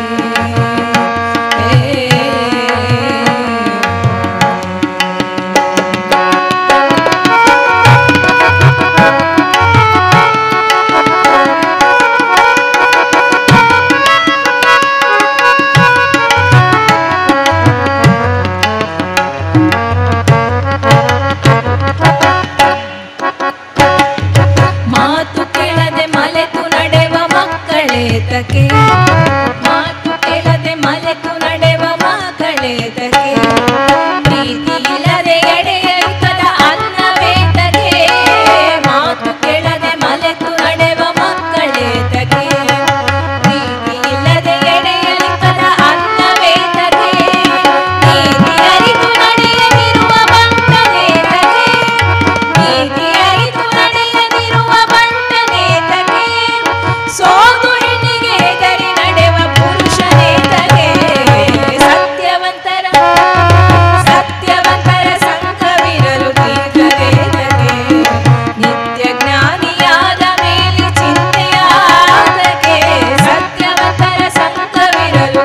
ಮಾತು ಕೇಳದೆ ಮಲೆತು ನಡೆವ ಮಕ್ಕಳೇತಕ್ಕೆ ಮಾತು ಕೇಳದೆ ಮಲೆತು ನಡೆವ ಮಕ್ಕಳೇತಕ್ಕೆ ಪ್ರೀತಿ ಇಲ್ಲದೆ ಎಡೆಯಲಿಕ್ಕದ ಅನ್ನವೇತಕ್ಕೆ ಮಾತು ಕೇಳದೆ ಮಲೆತು ನಡೆವ ಮಕ್ಕಳೇತಕ್ಕೆ ಪ್ರೀತಿ ಇಲ್ಲದೆ ಎಡೆಯಲಿಕ್ಕದ ಅನ್ನವೇತಕ್ಕೆ ನೀತಿ ಅರಿತು ನಡೆಯದಿರುವ ಬಂಟನೇತಕ್ಕೆ ನೀತಿ ಅರಿತು ನಡೆಯದಿರುವ ಬಂಟನೇತಕ್ಕೆ ಸೋದು ಹೆಣ್ಣಿಗೆ ಹೆದರಿ ನಡೆವ ಪುರುಷನೇತಕ್ಕೆ ಸತ್ಯವಂತರ ಸತ್ಯವಂತರ ಸಂಘವಿರಲು ತೀರ್ಥವೇತಕ್ಕೆ ನಿತ್ಯ ಜ್ಞಾನಿಯಾದ ಮೇಲೆ ಚಿಂತೆಯಾದಕ್ಕೆ ಸತ್ಯವಂತರ ಸಂಘವಿರಲು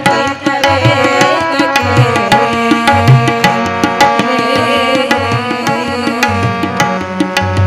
ತೀರ್ಥವೇತಕ್ಕೆ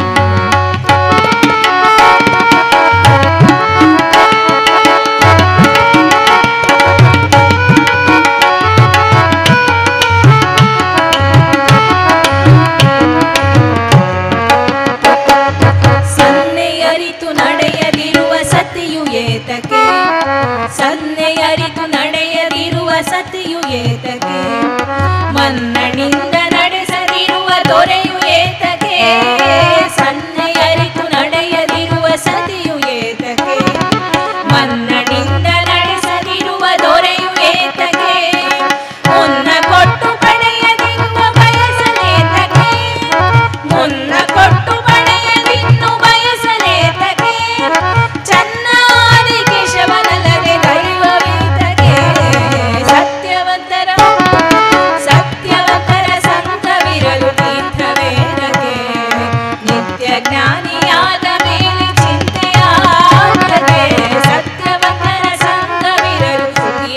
ಸನ್ನೆಯರಿತು ನಡೆಯದಿರುವ ಸತಿಯು ಏತಕ್ಕೆ ಸನ್ನೆಯರಿತು ನಡೆಯದಿರುವ ಸತಿಯು ಏತಕ್ಕೆ ಮನ್ನಣಿಂದ ನಡೆಸದಿರುವ ದೊರೆಯು ಏತಕ್ಕೆ ಸನ್ನೆಯರಿತು ನಡೆಯದಿರುವ ಸತಿಯು ಏತಕ್ಕೆ ಮನ್ನಣಿಂದ ನಡೆಸದಿರುವ ದೊರೆಯು ಏತಕ್ಕೆ ಮುನ್ನ ಕೊಟ್ಟು ಪಡೆಯದಿರುವ ಬಯಸಲೇತಕ್ಕೆ ಮುನ್ನ ಕೊಟ್ಟು ಪಡೆಯದಿನ್ನು ಬಯಸಲೇತಕ್ಕೆ ಚೆನ್ನಾದಿ ಕೇಶವನಲ್ಲದೆ ದೈವವೇತಕ್ಕೆ ಸತ್ಯವಂತರ ಸತ್ಯವಂತರ ಸಂಘವಿರಲು ತೀರ್ಥವೇದಕ್ಕೆ ನಿತ್ಯ ಜ್ಞಾನಿಯಾದ ಮೇಲೆ ಚಿಂತೆಯಾದಕ್ಕೆ ಸತ್ಯವಂತರ ಸಂಘವಿರಲು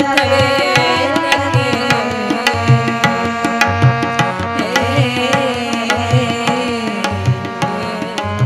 ತೀರ್ಥವೇದಕ್ಕೆ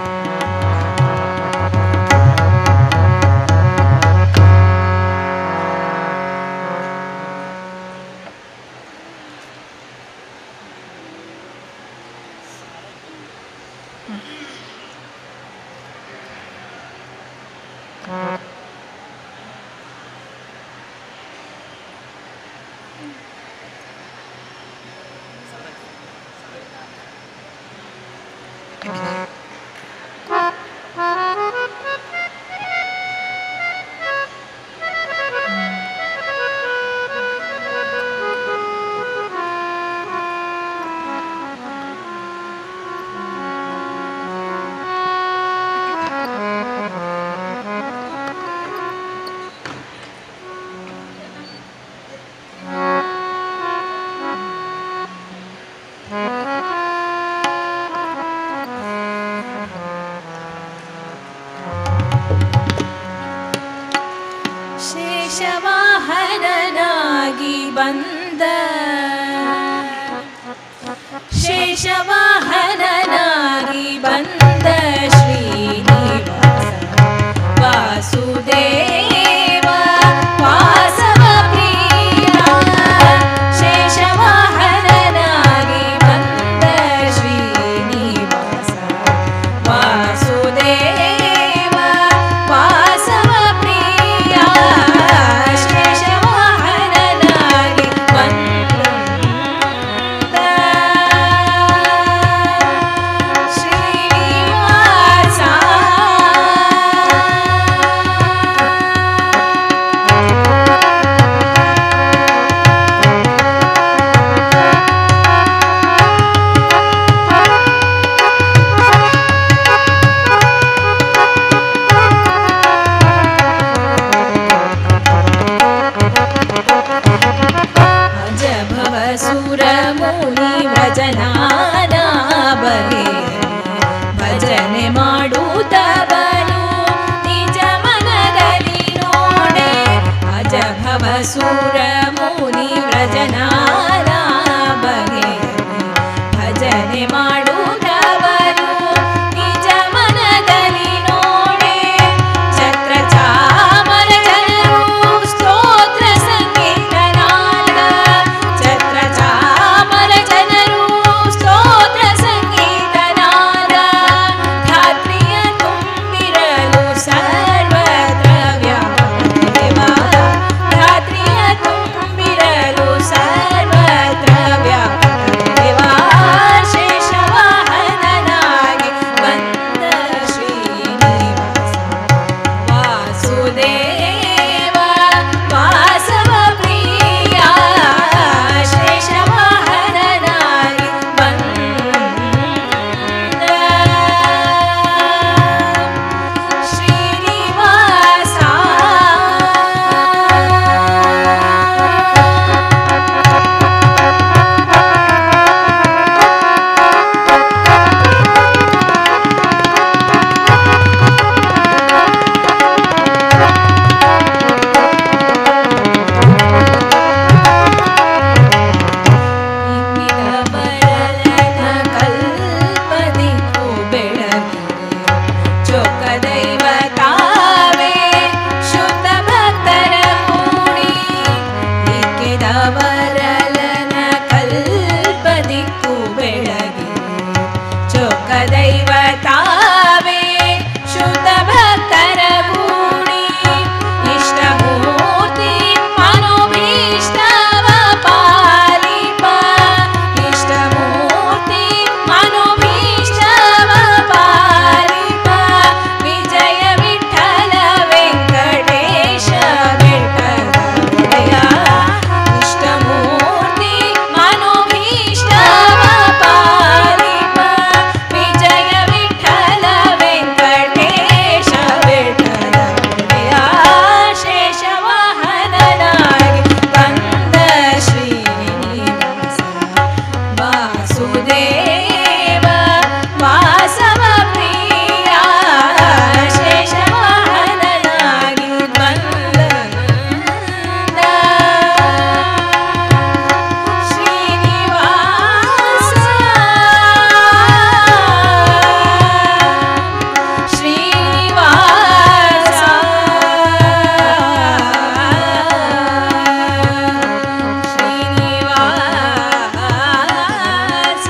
ಶೇಷವಾಹನನಾಗಿ ಬಂದ ಶೇಷವಾಹನನಾಗಿ ಬಂದ ಶ್ರೀನಿವಾಸ ವಾಸುದೇವ ವಾಸವ ಪ್ರಿಯ ಶೇಷವಾಹನನಾಗಿ ಸುರ ಮುನಿ ವ್ರಜನಾರ ಬಗೆ ಭಜನೆ ಮಾಡುತ್ತವರು ನಿಜ ಮನದಲ್ಲಿ ನೋಡೆ ಛತ್ರ ಚಾಮರ ಜನರು ಸ್ತೋತ್ರ ಸಂಗೀತನಾದ ಛತ್ರ ಚಾಮರ ಜನರು ಸ್ತೋತ್ರ ಸಂಗೀತನಾದ ಧಾತ್ರಿಯ ತುಂಬಿರಲು ಸರ್ವತ್ರ ವ್ಯಾಪಕದೇವ ಧಾತ್ರಿಯ ತುಂಬಿರಲು ಸರ್ವತ್ರ ವ್ಯಾಪಕದೇವ ಶೇಷವಾಹನನಾಗಿ ಬಂದ ಶ್ರೀನಿವಾಸ ವಾಸುದೇವ ವಾಸವ ಪ್ರಿಯ ಶೇಷವಾಹನನಾಗಿ ಬಂದ ಶ್ರೀನಿವಾಸ ಇಂದಿನ ಬರಲನ ಕಲ್ಪದಿಕ್ಕು ಬೆಳಗಿ ಚೊಕ್ಕ ದೈವ ತಾವೇ ಶುದ್ಧ ಭಕ್ತರ ಕೂಡಿ ಇಕ್ಕಿದ ಬರಲನ ಕಲ್ಪದಿಕ್ಕು ಬೆಳಗಿ ಚೊಕ್ಕ ದೈವ ತಾವೇ ಶುದ್ಧ ಭಕ್ತರ ಕೂಡಿ ಇಷ್ಟಮೂರ್ತಿ ಮನೋಭೀಷ್ಟವ ಪಾಲಿಪ ಇಷ್ಟಮೂರ್ತಿ ಮನೋಭೀಷ್ಟವ ಪಾಲಿಪ ವಿಜಯ ವಿಠಲ ವೆಂಕಟೇಶ ಬೆಟ್ಟದೊಡೆಯ ಇಷ್ಟಮೂರ್ತಿ ಮನೋಭೀಷ್ಟವ ಪಾಲಿಪ ವಿಜಯ ವಿಠಲ ವೆಂಕಟೇಶ ಬೆಟ್ಟದೊಡೆಯ ಶೇಷವಾಹನನಾಗಿ ಬಂದ ಶ್ರೀನಿವಾಸ ವಾಸುದೇವ ವಾಸವ ಪ್ರಿಯ ಶೇಷವಾಹನನಾಗಿ ಬಂದ ಶ್ರೀನಿವಾಸ ಶ್ರೀನಿವಾಸ ಶ್ರೀನಿವಾಸ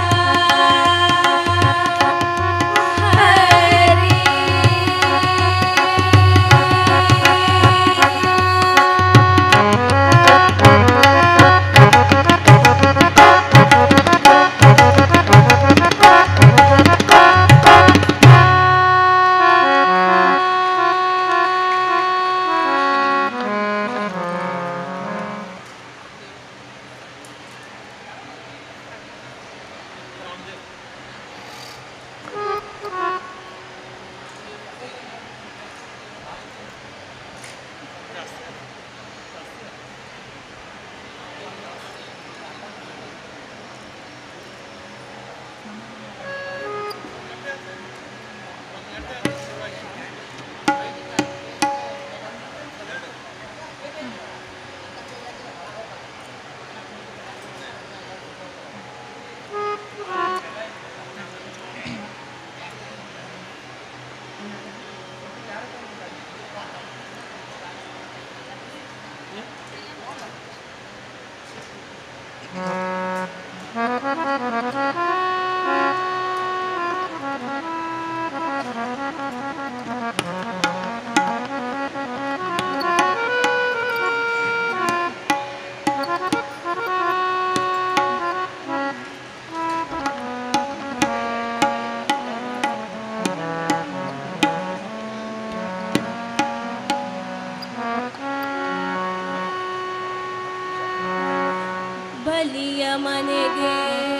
ಬಲಿಯ ಮನೆಗೆ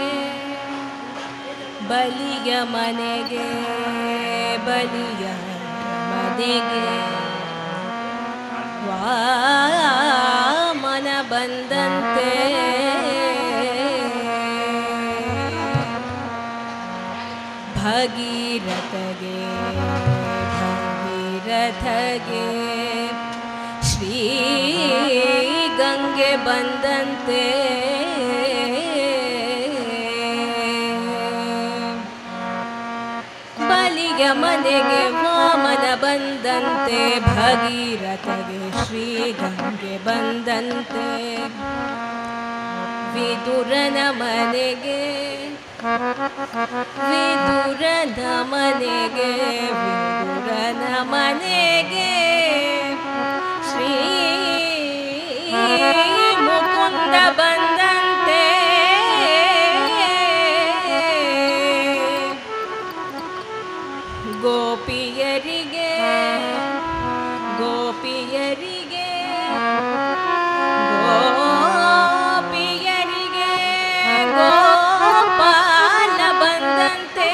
ಬಲಿಯ ಮನೆಗೆ ಬಲಿಯ ಮನೆಗೆ ವಾಮನ ಬಂದಂತೆ ಭಗೀರಥಗೆ ಭಗೀರಥಗೆ ಶ್ರೀ ಮನೆಗೆ ಬಂದಂತೆ ಬಲಿಯ ಮನೆಗೆ ವಾಮನ ಬಂದಂತೆ ಭಗೀರಥಗೆ ಶ್ರೀಗಂಗೆ ಬಂದಂತೆ ವಿದುರನ ಮನೆಗೆ ವಿದುರನ ಮನೆಗೆ ವಿದುರನ ಮನೆಗೆ ಶ್ರೀ ಮುಕುಂದ ಬಂದಂತೆ ಗೋಪಿಯರಿಗೆ ಗೋಪಿಯರಿಗೆ ಗೋಪಿಯರಿಗೆ ಗೋಪಾಲ ಬಂದಂತೆ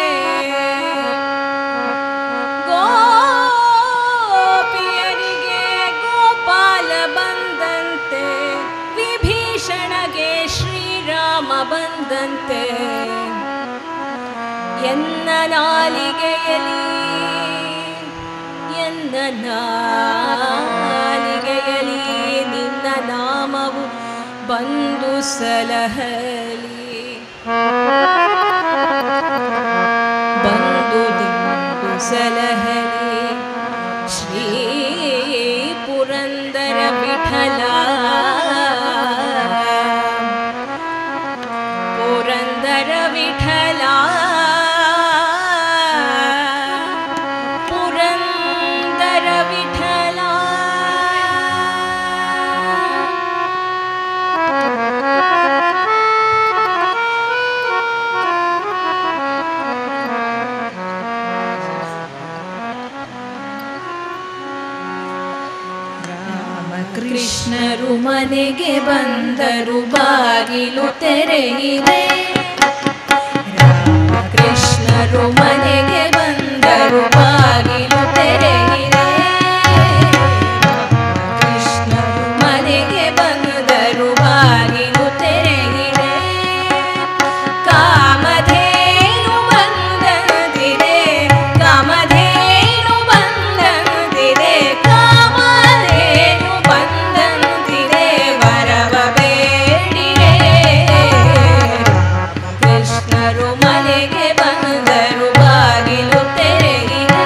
ಗೋಪಿಯರಿಗೆ ಗೋಪಾಲ ಬಂದಂತೆ ವಿಭೀಷಣಗೆ ಶ್ರೀರಾಮ ಬಂದಂತೆ ಎನ್ನ ನಾಲಿಗೆಯಲಿ ಎನ್ನ ನಾಲಿಗೆಯಲಿ ನಿನ್ನ ನಾಮವು ಬಂದು ಸಲಹಲಿ ಬಂದು ದಿಂದು ಸಲಹಲಿ ಶ್ರೀ ಪುರಂದರ ವಿಠಲ ಪುರಂದರ ವಿಠಲ ಪುರಂದರ ವಿಠಲ ಕೃಷ್ಣರು ಮನೆಗೆ ಬಂದರು ಬಾಗಿಲು ತೆರೆಯಿದೆ ಕೃಷ್ಣರು ಮನೆಗೆ ಬಂದರು ಬಾಗಿಲು ತೆರೆಯಿದೆ ಕೃಷ್ಣರು ಮನೆಗೆ ಬಂದರು ಬಾಗಿಲು ತೆರೆಯಿದೆ ಕಾಮಧೇನು ಬಂದಂತಿದೆ ಕಾಮಧೇನು ಬಂದಂತಿದೆ ಕಾಮಧೇನು ಬಂದಂತಿದೆ ವರವ ಬೇಡಿರೆ ಕೃಷ್ಣರು ಮನೆಗೆ ಬಂದರು ಬಾಗಿಲು ತೆರೆಯಿದೆ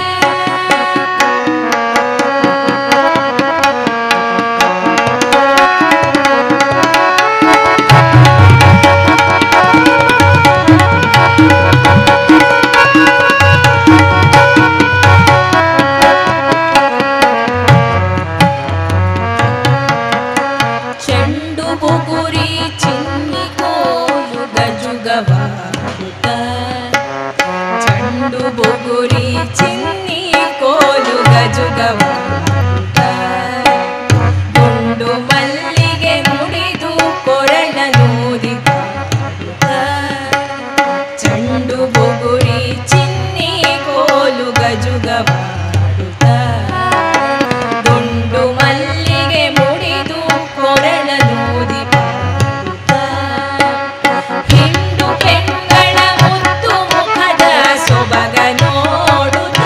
ಚೆಂಡು ಬುಗುರಿ ಚಿನ್ನಿ ಕೋಲು ಗಜುಗವಾಡುತ್ತ ಚೆಂಡು ಬುಗುರಿ ಚಿನ್ನಿ ಕೋಲು ಗಜುಗವಾಡುತ್ತ ಗುಂಡು ಮಲ್ಲಿಗೆ ಮುಡಿದು ಕೊರಳನೂದಿ ಪಾಡುತ್ತ ಚೆಂಡು ಬುಗುರಿ ಚಿನ್ನಿ ಕೋಲು ಗಜುಗವಾಡುತ್ತ ದುಂಡು ಮಲ್ಲಿಗೆ ಮುಡಿದು ಕೊರಳನೂದಿ ಪಾಡುತ್ತ ಹಿಂಡು ಪೆಂಗಳ ಮುದ್ದು ಮುಖದ ಸೊಬಗ ನೋಡುತ್ತ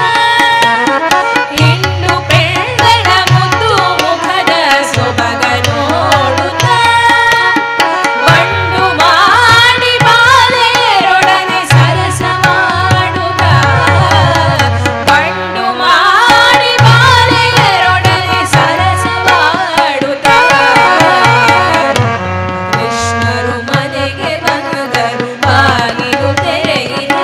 ಹಿಂಡು ಪೆಂಗಳ ಮುದ್ದು ಮುಖದ ಸೊಬಗ ನೋಡುತ್ತ ಬಂಡು ಮಾಡಿ ಬಾಲೆಯರೊಡನೆ ಸರಸವಾಡುತ್ತ ಬಂಡು ಮಾಡಿ ಬಾಲೆಯರೊಡನೆ ಸರಸವಾಡುತ್ತ ಕೃಷ್ಣರು ಮನೆಗೆ ಬಂದರು ಬಾಗಿಲು ತೆರೆಯಿದೆ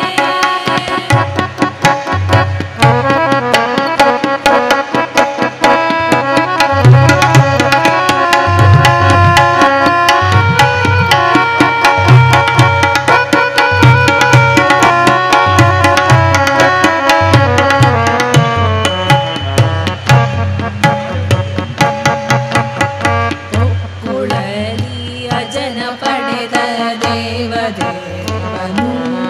ಕುಳಲಿ ಅಜನ ಪಡೆದ ದೇವದೇವನು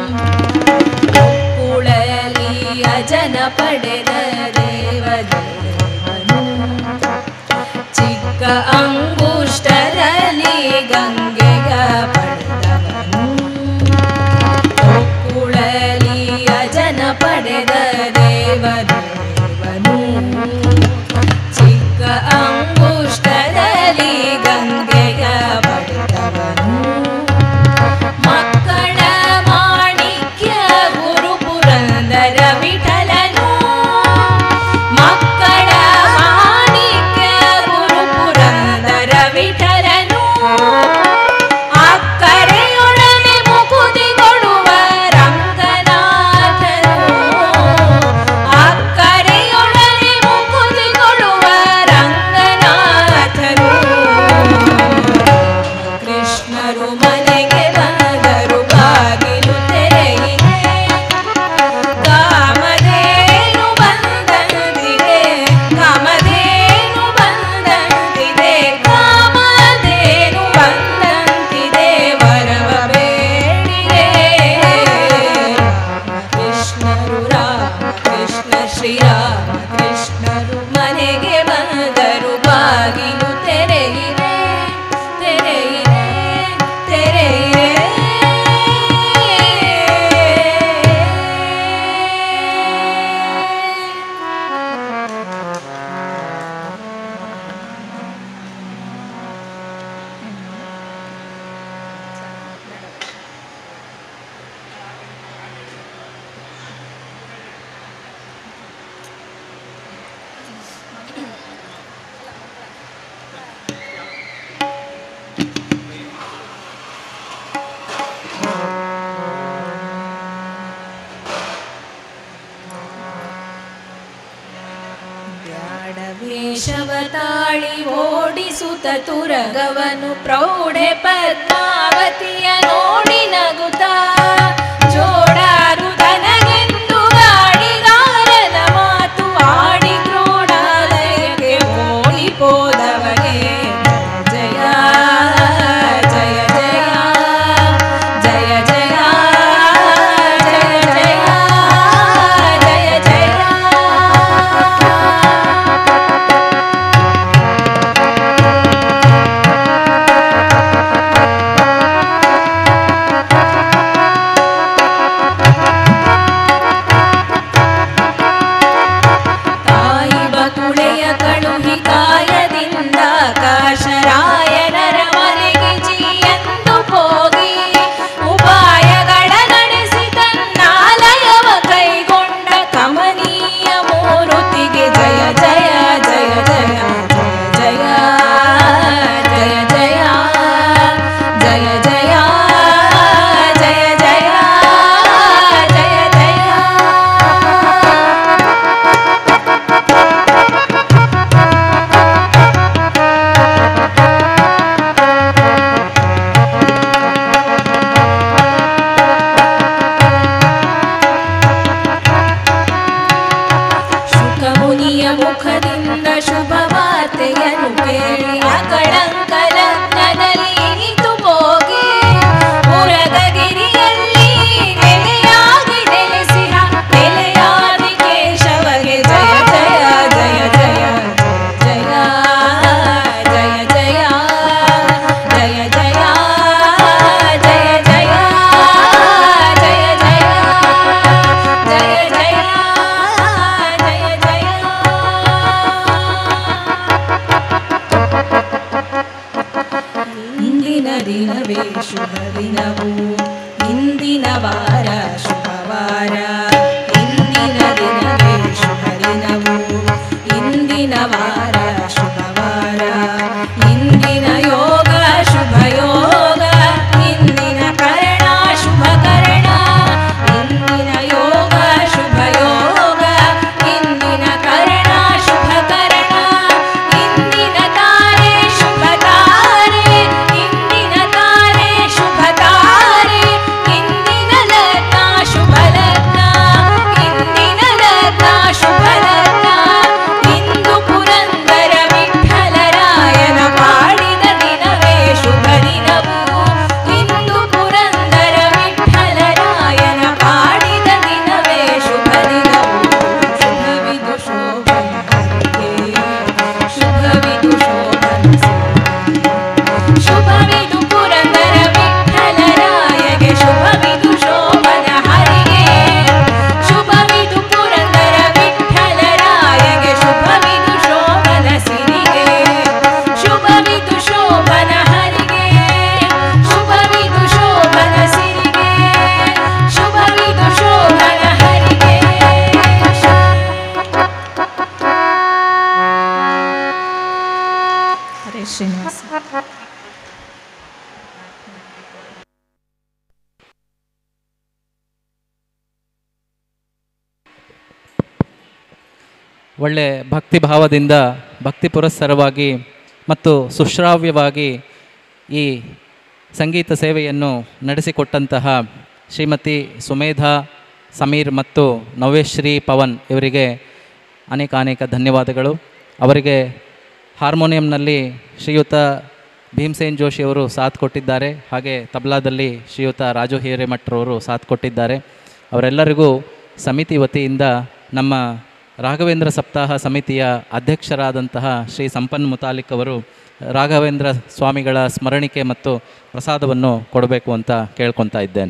ಕುಳಲಿ ಅಜನ ಪಡೆದ ದೇವದೇವನು ಚಿಕ್ಕ ಅಂಗುಷ್ಟರಲ್ಲಿ ಗಂಗೆಯ ಪಡೆದವನು ಕುಳಲಿ ಅಜನ ಪಡೆದ ದೇವದೇವನು ಚಿಕ್ಕ ಅಂಗುಷ್ಟದಲ್ಲಿ ವೇಷವ ತಾಳಿ ಓಡಿಸುತ್ತ ತುರಗವನು ಪ್ರೌಢೆ ಪದ್ಮಾವತಿಯ ನೋಡಿ ನಗುತ್ತಾ ಜೋಡಾರುದನಗೆಂದು ಗಾಡಿಗಾರನ ಮಾತು ಆಡಿ ಕ್ರೋಡಾಲಯಕ್ಕೆ ಓಡಿಪೋದವಗೆ ಜಯ ಜಯ ಜಯ ಜಯ ಜಯ ಜಯ ಜಯ ಜಯ ಜಯ ತಾಯಿ ಬಕುಳೆಯ ಕಳುಹಿ ಕಾಯದಿಂದ ಕಾಶರಾಯನರ ಮನೆಗೆ ಜೀಯಂದು ಹೋಗಿ ಉಪಾಯಗಳ ನಡೆಸಿ ತನ್ನಾಲಯವ ಕೈಗೊಂಡ ಕಮನೀಯ ಮೂರುತಿಗೆ ಜಯ ಜಯ ಜಯ ಜಯ ಜಯ ಜಯ ಜಯ ಜಯ ಜಯ ಜಯ ಜಯ ಜಯ ಜಯ ಶುಕಮುನಿಯ ಮುಖದಿಂದ ಶುಭ ವಾರ್ತೆಯನ್ನು ಕೇಳಿ ಅಕಳಂಕ ಲಗ್ನದಲ್ಲಿ ಇನಿತು ಹೋಗಿ ಮುರಗಗಿರಿಯಲ್ಲಿ ನೆಲೆಯಾಗಿ ನೆಲೆಸಿಹ ನೆಲೆಯಾದಿ ಕೇಶವಗೆ ಜಯ ಜಯ ಜಯ ಜಯ ಜಯ ಜಯ ಜಯ ಜಯ ಜಯ ಜಯ ಜಯ ಜಯ ಜಯ ಜಯ ಜಯ ಜಯ ಜಯ ಇಂದಿನ ದಿನವೇ ಶುಭ ದಿನವು ಇಂದಿನ ವಾರ ಶುಭವಾರ ಇಂದಿನ ದಿನವೇ ಶುಭ ದಿನವು ಇಂದಿನ ವಾರ ಶುಭವಾರ ಇಂದಿನ ಯೋಗ ಶುಭ ಯೋಗ ಇಂದಿನ ಕರ್ಣ ಶುಭ ಕರ್ಣ ಇಂದಿನ ಯೋಗ ಶುಭ ಯೋಗ ಇಂದಿನ ಕರ್ಣ ಶುಭ ಕರ್ಣ ಇಂದಿನ ತಾರೆ ಶುಭ ತಾರೆ ಇಂದಿನ ತಾರೆ ಶುಭ ತಾರೆ ಇಂದಿನ ಲಗ್ನ ಶುಭ ಲಗ್ನ ಇಂದಿನ ಲಗ್ನ ಶುಭ ಲಗ್ನ ಇಂದು ಪುರಂದರ ವಿಠಲರಾಯನ ಪಾಡಿದ ದಿನವೇ ಶುಭ ದಿನವು ಇಂದು ಪುರಂದರ ವಿಠಲರಾಯನ ಪಾಡಿದ ದಿನವೇ ಶುಭ ದಿನವು ಶುಭವಿದು ಶೋಭನಿಗೆ ಶುಭವಿದು ಶೋಭನಿಗೆ ಶುಭವಿದು ಪುರಂದರ ವಿಠಲರಾಯಗೆ ಶುಭವಿದು ಶೋಭನ ಹರಿಗೆ ಶುಭವಿದು ಪುರಂದರ ವಿಠಲರಾಯಗೆ ಶುಭವಿದು ಶೋಭನ ಸಿರಿಗೆ ಶುಭವಿದು ಶೋಭನ ಹರಿಗೆ ಶುಭವಿದು ಶೋಭನ ಸಿರಿಗೆ ಶುಭವಿದು ಶೋಭನ ಹರಿಗೆ ಹರೇ ಶ್ರೀನಿವಾಸ ಒಳ್ಳೆ ಭಕ್ತಿ ಭಾವದಿಂದ ಭಕ್ತಿ ಪುರಸ್ಸರವಾಗಿ ಮತ್ತು ಸುಶ್ರಾವ್ಯವಾಗಿ ಈ ಸಂಗೀತ ಸೇವೆಯನ್ನು ನಡೆಸಿಕೊಟ್ಟಂತಹ ಶ್ರೀಮತಿ ಸುಮೇಧಾ ಸಮೀರ್ ಮತ್ತು ನವ್ಯಶ್ರೀ ಪವನ್ ಇವರಿಗೆ ಅನೇಕ ಅನೇಕ ಧನ್ಯವಾದಗಳು ಅವರಿಗೆ ಹಾರ್ಮೋನಿಯಂನಲ್ಲಿ ಶ್ರೀಯುತ ಭೀಮಸೇನ್ ಜೋಶಿ ಅವರು ಸಾಥ್ ಕೊಟ್ಟಿದ್ದಾರೆ ಹಾಗೆ ತಬಲಾದಲ್ಲಿ ಶ್ರೀಯುತ ರಾಜು ಹಿರೇಮಠರವರು ಸಾಥ್ ಕೊಟ್ಟಿದ್ದಾರೆ ಅವರೆಲ್ಲರಿಗೂ ಸಮಿತಿ ವತಿಯಿಂದ ನಮ್ಮ ರಾಘವೇಂದ್ರ ಸಪ್ತಾಹ ಸಮಿತಿಯ ಅಧ್ಯಕ್ಷರಾದಂತಹ ಶ್ರೀ ಸಂಪನ್ ಮುತಾಲಿಕ್ ಅವರು ರಾಘವೇಂದ್ರ ಸ್ವಾಮಿಗಳ ಸ್ಮರಣಿಕೆ ಮತ್ತು ಪ್ರಸಾದವನ್ನು ಕೊಡಬೇಕು ಅಂತ ಕೇಳ್ಕೊತಾ ಇದ್ದೇನೆ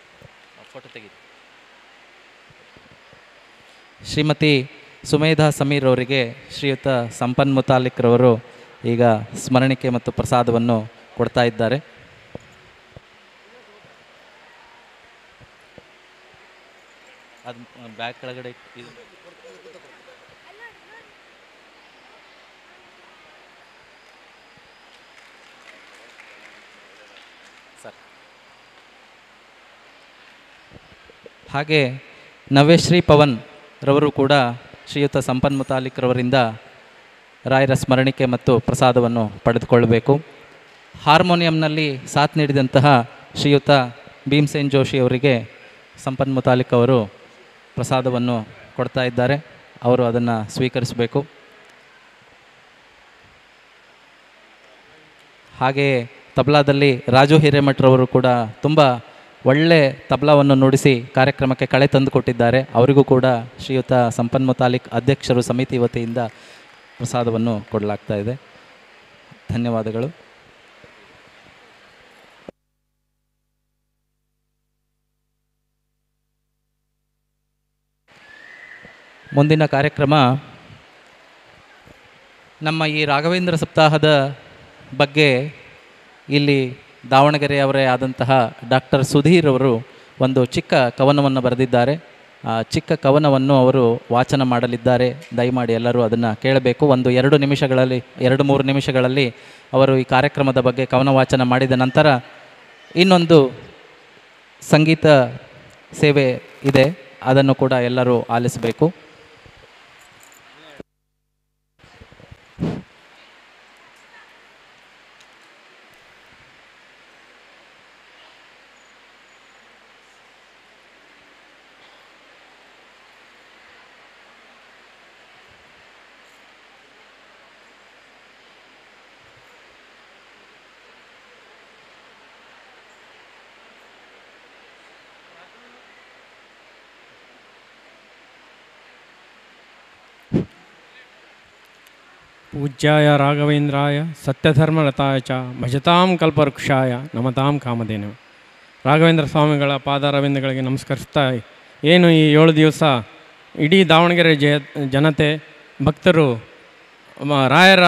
ಶ್ರೀಮತಿ ಸುಮೇಧಾ ಸಮೀರ್ ಅವರಿಗೆ ಶ್ರೀಯುತ ಸಂಪನ್ ಮುತಾಲಿಕ್ರವರು ಈಗ ಸ್ಮರಣಿಕೆ ಮತ್ತು ಪ್ರಸಾದವನ್ನು ಕೊಡ್ತಾ ಇದ್ದಾರೆ ಅದು ಬ್ಯಾಗ್ ಕೆಳಗಡೆ ಇದು ಸರ್ ಹಾಗೆ ನವ್ಯಶ್ರೀ ಪವನ್ ರವರು ಕೂಡ ಶ್ರೀಯುತ ಸಂಪನ್ ಮುತಾಲಿಕ್ ರವರಿಂದ ರಾಯರ ಸ್ಮರಣಿಕೆ ಮತ್ತು ಪ್ರಸಾದವನ್ನು ಪಡೆದುಕೊಳ್ಳಬೇಕು ಹಾರ್ಮೋನಿಯಂನಲ್ಲಿ ಸಾಥ್ ನೀಡಿದಂತಹ ಶ್ರೀಯುತ ಭೀಮ್ಸೇನ್ ಜೋಶಿ ಅವರಿಗೆ ಸಂಪನ್ಮುತಾಲಿಕ್ ತಾಲಿಕ್ ಅವರು ಪ್ರಸಾದವನ್ನು ಕೊಡ್ತಾ ಇದ್ದಾರೆ ಅವರು ಅದನ್ನು ಸ್ವೀಕರಿಸಬೇಕು ಹಾಗೆಯೇ ತಬ್ಲಾದಲ್ಲಿ ರಾಜು ಹಿರೇಮಠರವರು ಕೂಡ ತುಂಬ ಒಳ್ಳೆ ತಬ್ಲಾವನ್ನು ನುಡಿಸಿ ಕಾರ್ಯಕ್ರಮಕ್ಕೆ ಕಳೆ ತಂದುಕೊಟ್ಟಿದ್ದಾರೆ ಅವರಿಗೂ ಕೂಡ ಶ್ರೀಯುತ ಸಂಪನ್ಮುತಾಲಿಕ್ ಅಧ್ಯಕ್ಷರು ಸಮಿತಿ ವತಿಯಿಂದ ಪ್ರಸಾದವನ್ನು ಕೊಡಲಾಗ್ತಾ ಇದೆ ಧನ್ಯವಾದಗಳು ಮುಂದಿನ ಕಾರ್ಯಕ್ರಮ ನಮ್ಮ ಈ ರಾಘವೇಂದ್ರ ಸಪ್ತಾಹದ ಬಗ್ಗೆ ಇಲ್ಲಿ ದಾವಣಗೆರೆಯವರೇ ಆದಂತಹ ಡಾಕ್ಟರ್ ಸುಧೀರ್ ಅವರು ಒಂದು ಚಿಕ್ಕ ಕವನವನ್ನು ಬರೆದಿದ್ದಾರೆ ಆ ಚಿಕ್ಕ ಕವನವನ್ನು ಅವರು ವಾಚನ ಮಾಡಲಿದ್ದಾರೆ ದಯಮಾಡಿ ಎಲ್ಲರೂ ಅದನ್ನು ಕೇಳಬೇಕು ಒಂದು ಎರಡು ನಿಮಿಷಗಳಲ್ಲಿ ಎರಡು ಮೂರು ನಿಮಿಷಗಳಲ್ಲಿ ಅವರು ಈ ಕಾರ್ಯಕ್ರಮದ ಬಗ್ಗೆ ಕವನ ವಾಚನ ಮಾಡಿದ ನಂತರ ಇನ್ನೊಂದು ಸಂಗೀತ ಸೇವೆ ಇದೆ ಅದನ್ನು ಕೂಡ ಎಲ್ಲರೂ ಆಲಿಸಬೇಕು पूज्याय राघवेन्द्राय ಸತ್ಯಧರ್ಮರತಾಯ ಚ ಭಜತಾಂ ಕಲ್ಪವೃಕ್ಷಾಯ ನಮತಾಂ ಕಾಮಧೇನು ರಾಘವೇಂದ್ರ ಸ್ವಾಮಿಗಳ ಪಾದಾರವಿಂದಗಳಿಗೆ ನಮಸ್ಕರಿಸ್ತಾ ಏನು ಈ ಏಳು ದಿವಸ ಇಡೀ ದಾವಣಗೆರೆ ಜಯ ಜನತೆ ಭಕ್ತರು ಮ- ರಾಯರ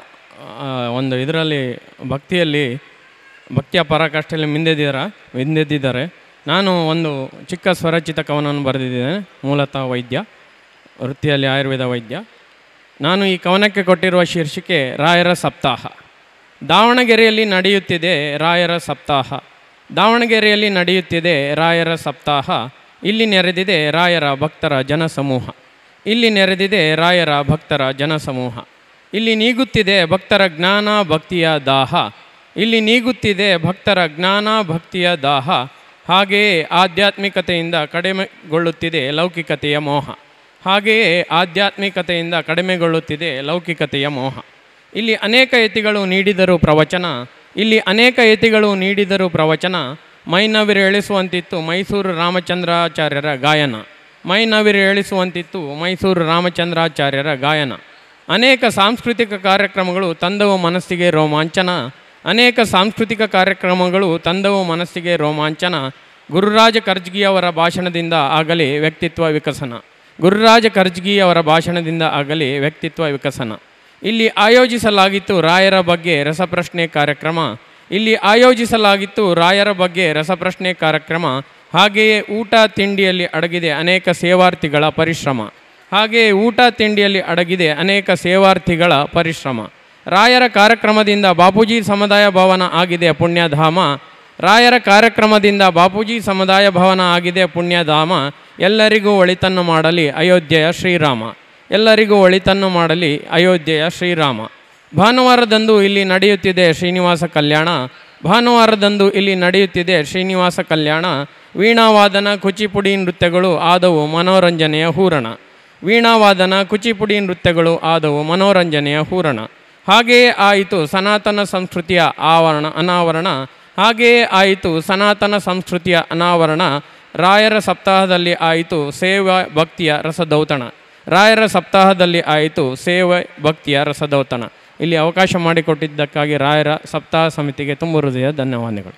ಆ, ಒಂದು ಇದರಲ್ಲಿ ಭಕ್ತಿಯಲ್ಲಿ ಭಕ್ತಿಯ ಪರಾಕಾಷ್ಠೆಯಲ್ಲಿ ಮಿಂದೆದ್ದಿದಾರ ಮಿಂದೆದ್ದಿದ್ದಾರೆ ನಾನು ಒಂದು ಚಿಕ್ಕ ಸ್ವರಚಿತ ಕವನವನ್ನು ಬರೆದಿದ್ದೇನೆ ಮೂಲತಃ ವೈದ್ಯ ವೃತ್ತಿಯಲ್ಲಿ ಆಯುರ್ವೇದ ವೈದ್ಯ ನಾನು ಈ ಕವನಕ್ಕೆ ಕೊಟ್ಟಿರುವ ಶೀರ್ಷಿಕೆ ರಾಯರ ಸಪ್ತಾಹ ದಾವಣಗೆರೆಯಲ್ಲಿ ನಡೆಯುತ್ತಿದೆ ರಾಯರ ಸಪ್ತಾಹ ದಾವಣಗೆರೆಯಲ್ಲಿ ನಡೆಯುತ್ತಿದೆ ರಾಯರ ಸಪ್ತಾಹ ಇಲ್ಲಿ ನೆರೆದಿದೆ ರಾಯರ ಭಕ್ತರ ಜನಸಮೂಹ ಇಲ್ಲಿ ನೆರೆದಿದೆ ರಾಯರ ಭಕ್ತರ ಜನಸಮೂಹ ಇಲ್ಲಿ ನೀಗುತ್ತಿದೆ ಭಕ್ತರ ಜ್ಞಾನ ಭಕ್ತಿಯ ದಾಹ ಇಲ್ಲಿ ನೀಗುತ್ತಿದೆ ಭಕ್ತರ ಜ್ಞಾನ ಭಕ್ತಿಯ ದಾಹ ಹಾಗೆಯೇ ಆಧ್ಯಾತ್ಮಿಕತೆಯಿಂದ ಕಡಿಮೆಗೊಳ್ಳುತ್ತಿದೆ ಲೌಕಿಕತೆಯ ಮೋಹ ಹಾಗೆಯೇ ಆಧ್ಯಾತ್ಮಿಕತೆಯಿಂದ ಕಡಿಮೆಗೊಳ್ಳುತ್ತಿದೆ ಲೌಕಿಕತೆಯ ಮೋಹ ಇಲ್ಲಿ ಅನೇಕ ಯತಿಗಳು ನೀಡಿದರು ಪ್ರವಚನ ಇಲ್ಲಿ ಅನೇಕ ಯತಿಗಳು ನೀಡಿದರು ಪ್ರವಚನ ಮೈನವಿರೇಳಿಸುವಂತಿತ್ತು ಮೈಸೂರು ರಾಮಚಂದ್ರಾಚಾರ್ಯರ ಗಾಯನ ಮೈನವಿರೇಳಿಸುವಂತಿತ್ತು ಮೈಸೂರು ರಾಮಚಂದ್ರಾಚಾರ್ಯರ ಗಾಯನ ಅನೇಕ ಸಾಂಸ್ಕೃತಿಕ ಕಾರ್ಯಕ್ರಮಗಳು ತಂದವು ಮನಸ್ಸಿಗೆ ರೋಮಾಂಚನ ಅನೇಕ ಸಾಂಸ್ಕೃತಿಕ ಕಾರ್ಯಕ್ರಮಗಳು ತಂದವು ಮನಸ್ಸಿಗೆ ರೋಮಾಂಚನ ಗುರುರಾಜ ಕರ್ಜ್ಗಿಯವರ ಭಾಷಣದಿಂದ ಆಗಲಿ ವ್ಯಕ್ತಿತ್ವ ವಿಕಸನ ಗುರುರಾಜ ಕರ್ಜ್ಗಿಯವರ ಭಾಷಣದಿಂದ ಆಗಲಿ ವ್ಯಕ್ತಿತ್ವ ವಿಕಸನ ಇಲ್ಲಿ ಆಯೋಜಿಸಲಾಗಿತ್ತು ರಾಯರ ಬಗ್ಗೆ ರಸಪ್ರಶ್ನೆ ಕಾರ್ಯಕ್ರಮ ಇಲ್ಲಿ ಆಯೋಜಿಸಲಾಗಿತ್ತು ರಾಯರ ಬಗ್ಗೆ ರಸಪ್ರಶ್ನೆ ಕಾರ್ಯಕ್ರಮ ಹಾಗೆಯೇ ಊಟ ತಿಂಡಿಯಲ್ಲಿ ಅಡಗಿದೆ ಅನೇಕ ಸೇವಾರ್ಥಿಗಳ ಪರಿಶ್ರಮ ಹಾಗೆಯೇ ಊಟ ತಿಂಡಿಯಲ್ಲಿ ಅಡಗಿದೆ ಅನೇಕ ಸೇವಾರ್ಥಿಗಳ ಪರಿಶ್ರಮ ರಾಯರ ಕಾರ್ಯಕ್ರಮದಿಂದ ಬಾಪೂಜಿ ಸಮುದಾಯ ಭವನ ಆಗಿದೆ ಪುಣ್ಯಧಾಮ ರಾಯರ ಕಾರ್ಯಕ್ರಮದಿಂದ ಬಾಪೂಜಿ ಸಮುದಾಯ ಭವನ ಆಗಿದೆ ಪುಣ್ಯಧಾಮ ಎಲ್ಲರಿಗೂ ಒಳಿತನ್ನು ಮಾಡಲಿ ಅಯೋಧ್ಯೆಯ ಶ್ರೀರಾಮ ಎಲ್ಲರಿಗೂ ಒಳಿತನ್ನು ಮಾಡಲಿ ಅಯೋಧ್ಯೆಯ ಶ್ರೀರಾಮ ಭಾನುವಾರದಂದು ಇಲ್ಲಿ ನಡೆಯುತ್ತಿದೆ ಶ್ರೀನಿವಾಸ ಕಲ್ಯಾಣ ಭಾನುವಾರದಂದು ಇಲ್ಲಿ ನಡೆಯುತ್ತಿದೆ ಶ್ರೀನಿವಾಸ ಕಲ್ಯಾಣ ವೀಣಾವಾದನ ಕುಚಿಪುಡಿ ನೃತ್ಯಗಳು ಆದವು ಮನೋರಂಜನೆಯ ಹೂರಣ ವೀಣಾವಾದನ ಕುಚಿಪುಡಿ ನೃತ್ಯಗಳು ಆದವು ಮನೋರಂಜನೆಯ ಹೂರಣ ಹಾಗೆಯೇ ಆಯಿತು ಸನಾತನ ಸಂಸ್ಕೃತಿಯ ಆವರಣ ಅನಾವರಣ ಹಾಗೆಯೇ ಆಯಿತು ಸನಾತನ ಸಂಸ್ಕೃತಿಯ ಅನಾವರಣ ರಾಯರ ಸಪ್ತಾಹದಲ್ಲಿ ಆಯಿತು ಸೇವಾ ಭಕ್ತಿಯ ರಸದೌತಣ ರಾಯರ ಸಪ್ತಾಹದಲ್ಲಿ ಆಯಿತು ಸೇವೆ ಭಕ್ತಿಯ ರಸದೌತಣ ಇಲ್ಲಿ ಅವಕಾಶ ಮಾಡಿಕೊಟ್ಟಿದ್ದಕ್ಕಾಗಿ ರಾಯರ ಸಪ್ತಾಹ ಸಮಿತಿಗೆ ತುಂಬ ಹೃದಯ ಧನ್ಯವಾದಗಳು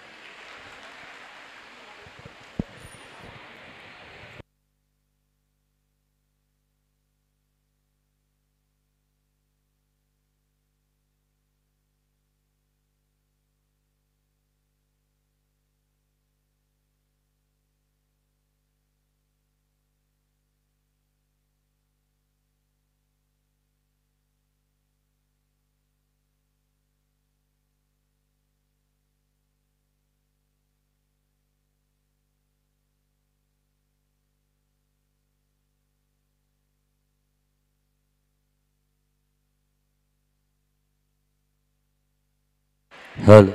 ಹಲೋ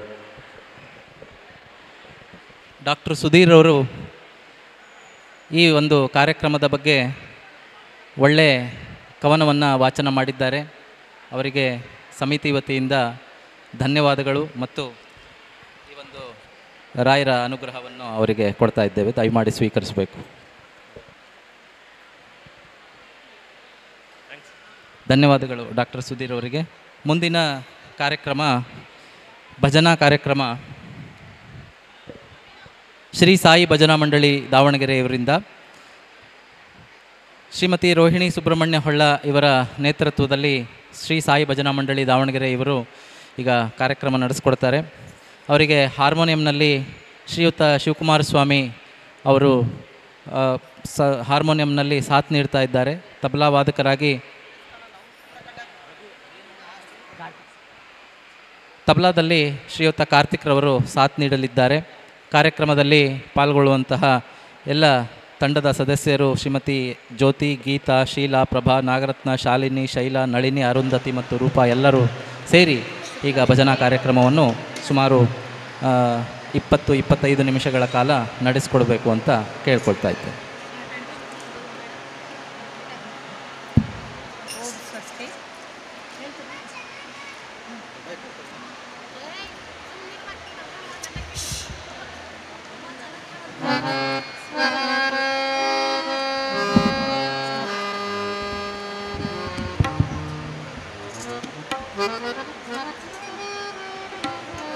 ಡಾಕ್ಟರ್ ಸುಧೀರ್ ಅವರು ಈ ಒಂದು ಕಾರ್ಯಕ್ರಮದ ಬಗ್ಗೆ ಒಳ್ಳೆ ಕವನವನ್ನು ವಾಚನ ಮಾಡಿದ್ದಾರೆ ಅವರಿಗೆ ಸಮಿತಿ ವತಿಯಿಂದ ಧನ್ಯವಾದಗಳು ಮತ್ತು ಈ ಒಂದು ರಾಯರ ಅನುಗ್ರಹವನ್ನು ಅವರಿಗೆ ಕೊಡ್ತಾ ಇದ್ದೇವೆ ದಯಮಾಡಿ ಸ್ವೀಕರಿಸಬೇಕು ಧನ್ಯವಾದಗಳು ಡಾಕ್ಟರ್ ಸುಧೀರ್ ಅವರಿಗೆ ಮುಂದಿನ ಕಾರ್ಯಕ್ರಮ ಭಜನಾ ಕಾರ್ಯಕ್ರಮ ಶ್ರೀ ಸಾಯಿ ಭಜನಾ ಮಂಡಳಿ ದಾವಣಗೆರೆಯವರಿಂದ ಶ್ರೀಮತಿ ರೋಹಿಣಿ ಸುಬ್ರಹ್ಮಣ್ಯ ಹೊಳ್ಳ ಇವರ ನೇತೃತ್ವದಲ್ಲಿ ಶ್ರೀ ಸಾಯಿ ಭಜನಾ ಮಂಡಳಿ ದಾವಣಗೆರೆ ಇವರು ಈಗ ಕಾರ್ಯಕ್ರಮ ನಡೆಸ್ಕೊಡ್ತಾರೆ ಅವರಿಗೆ ಹಾರ್ಮೋನಿಯಂನಲ್ಲಿ ಶ್ರೀಯುತ ಶಿವಕುಮಾರ ಸ್ವಾಮಿ ಅವರು ಆ, ಸ ಹಾರ್ಮೋನಿಯಂನಲ್ಲಿ ಸಾಥ್ ನೀಡ್ತಾ ಇದ್ದಾರೆ ತಬಲಾ ವಾದಕರಾಗಿ ತಬಲಾದಲ್ಲಿ ಶ್ರೀಯುತ ಕಾರ್ತಿಕ್ ರವರು ಸಾಥ್ ನೀಡಲಿದ್ದಾರೆ ಕಾರ್ಯಕ್ರಮದಲ್ಲಿ ಪಾಲ್ಗೊಳ್ಳುವಂತಹ ಎಲ್ಲ ತಂಡದ ಸದಸ್ಯರು ಶ್ರೀಮತಿ ಜ್ಯೋತಿ ಗೀತಾ ಶೀಲಾ ಪ್ರಭಾ ನಾಗರತ್ನ ಶಾಲಿನಿ ಶೈಲಾ ನಳಿನಿ ಅರುಂಧತಿ ಮತ್ತು ರೂಪಾ ಎಲ್ಲರೂ ಸೇರಿ ಈಗ ಭಜನಾ ಕಾರ್ಯಕ್ರಮವನ್ನು ಸುಮಾರು ಆ, ಇಪ್ಪತ್ತು ಇಪ್ಪತ್ತೈದು ನಿಮಿಷಗಳ ಕಾಲ ನಡೆಸಿಕೊಡ್ಬೇಕು ಅಂತ ಕೇಳ್ಕೊಳ್ತಾ ಇದ್ದೇನೆ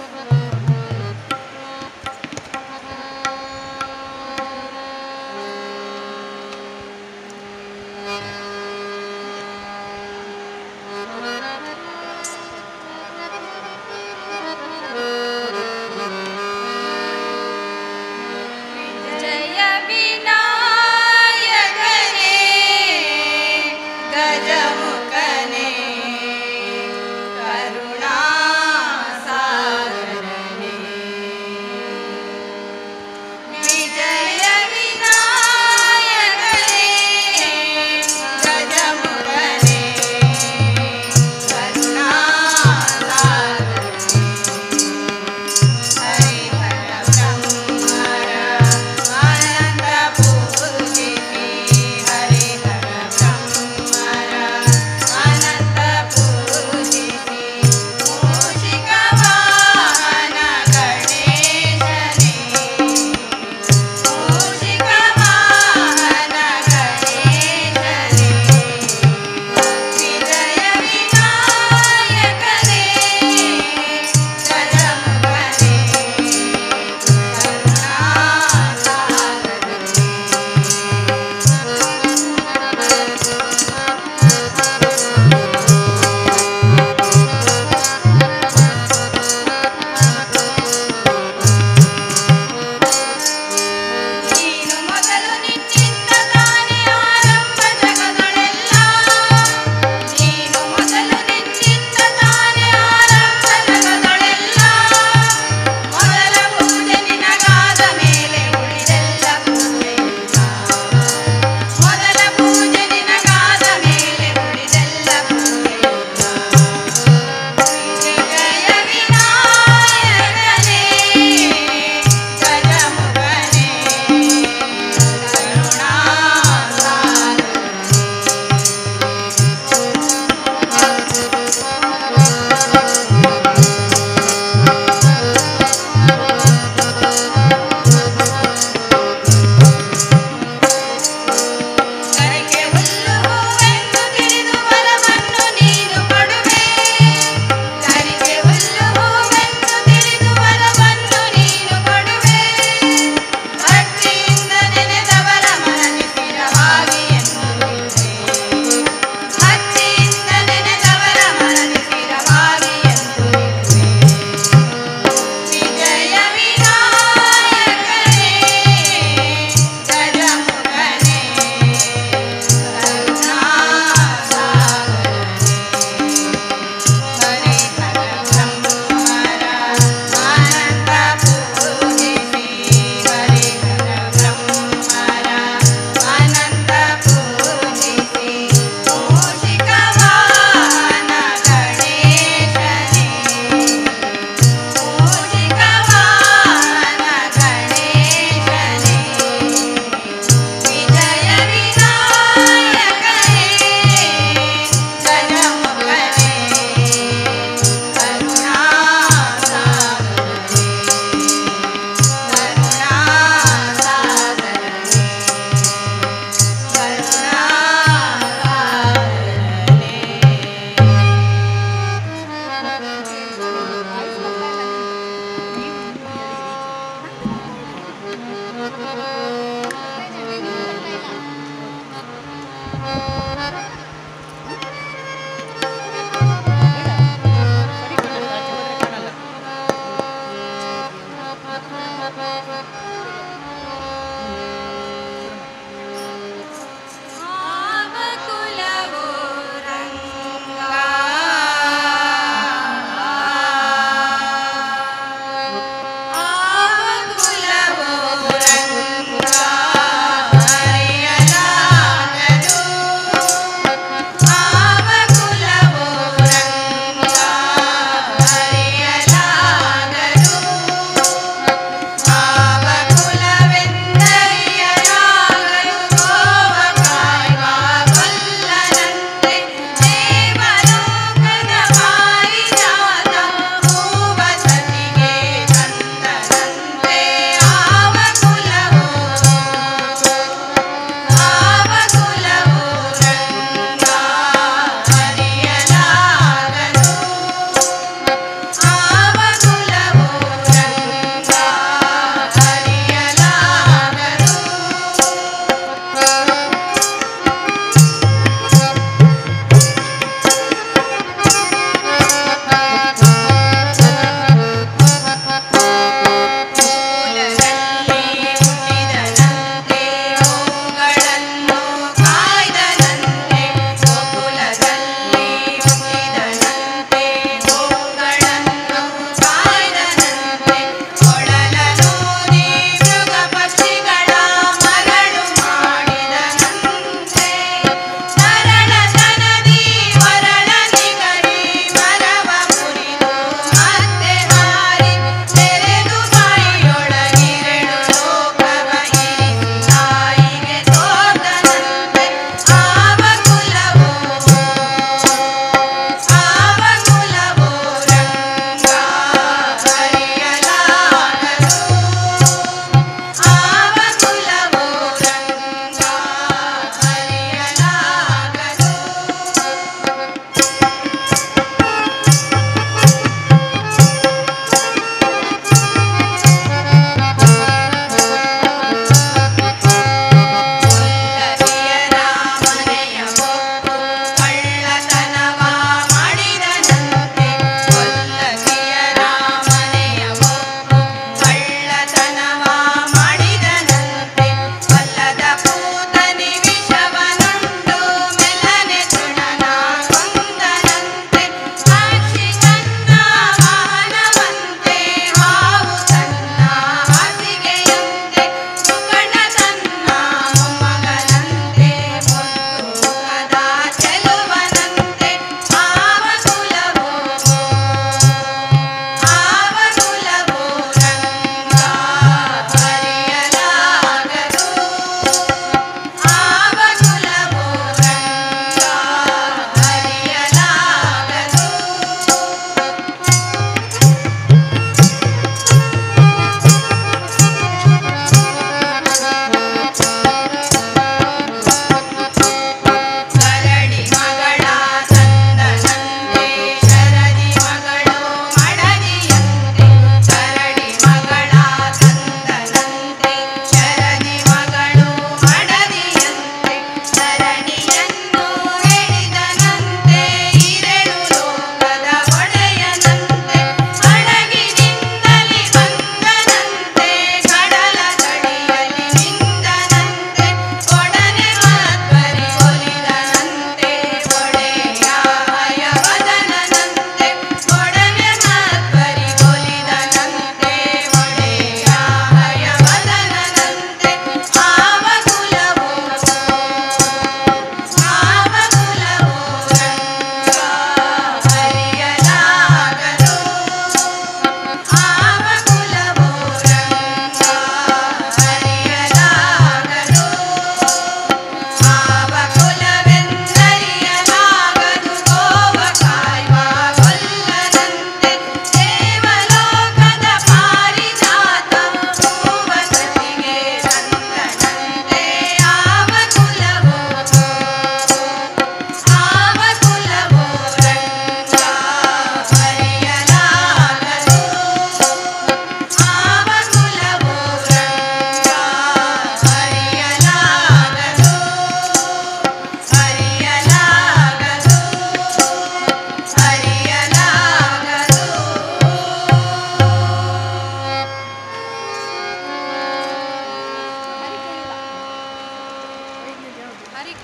Thank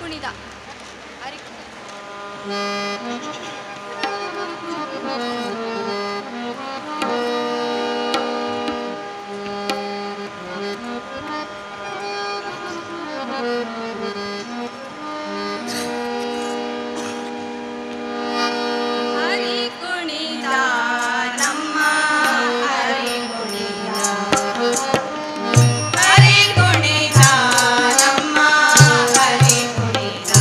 ಕುಣಿದ ಹರಿ ಹರಿ ಕುಣಿದ ನಮ್ಮ ಹರಿ ಕುಣಿದ ಹರಿ ಕುಣಿದ ನಮ್ಮ ಹರಿ ಕುಣಿದ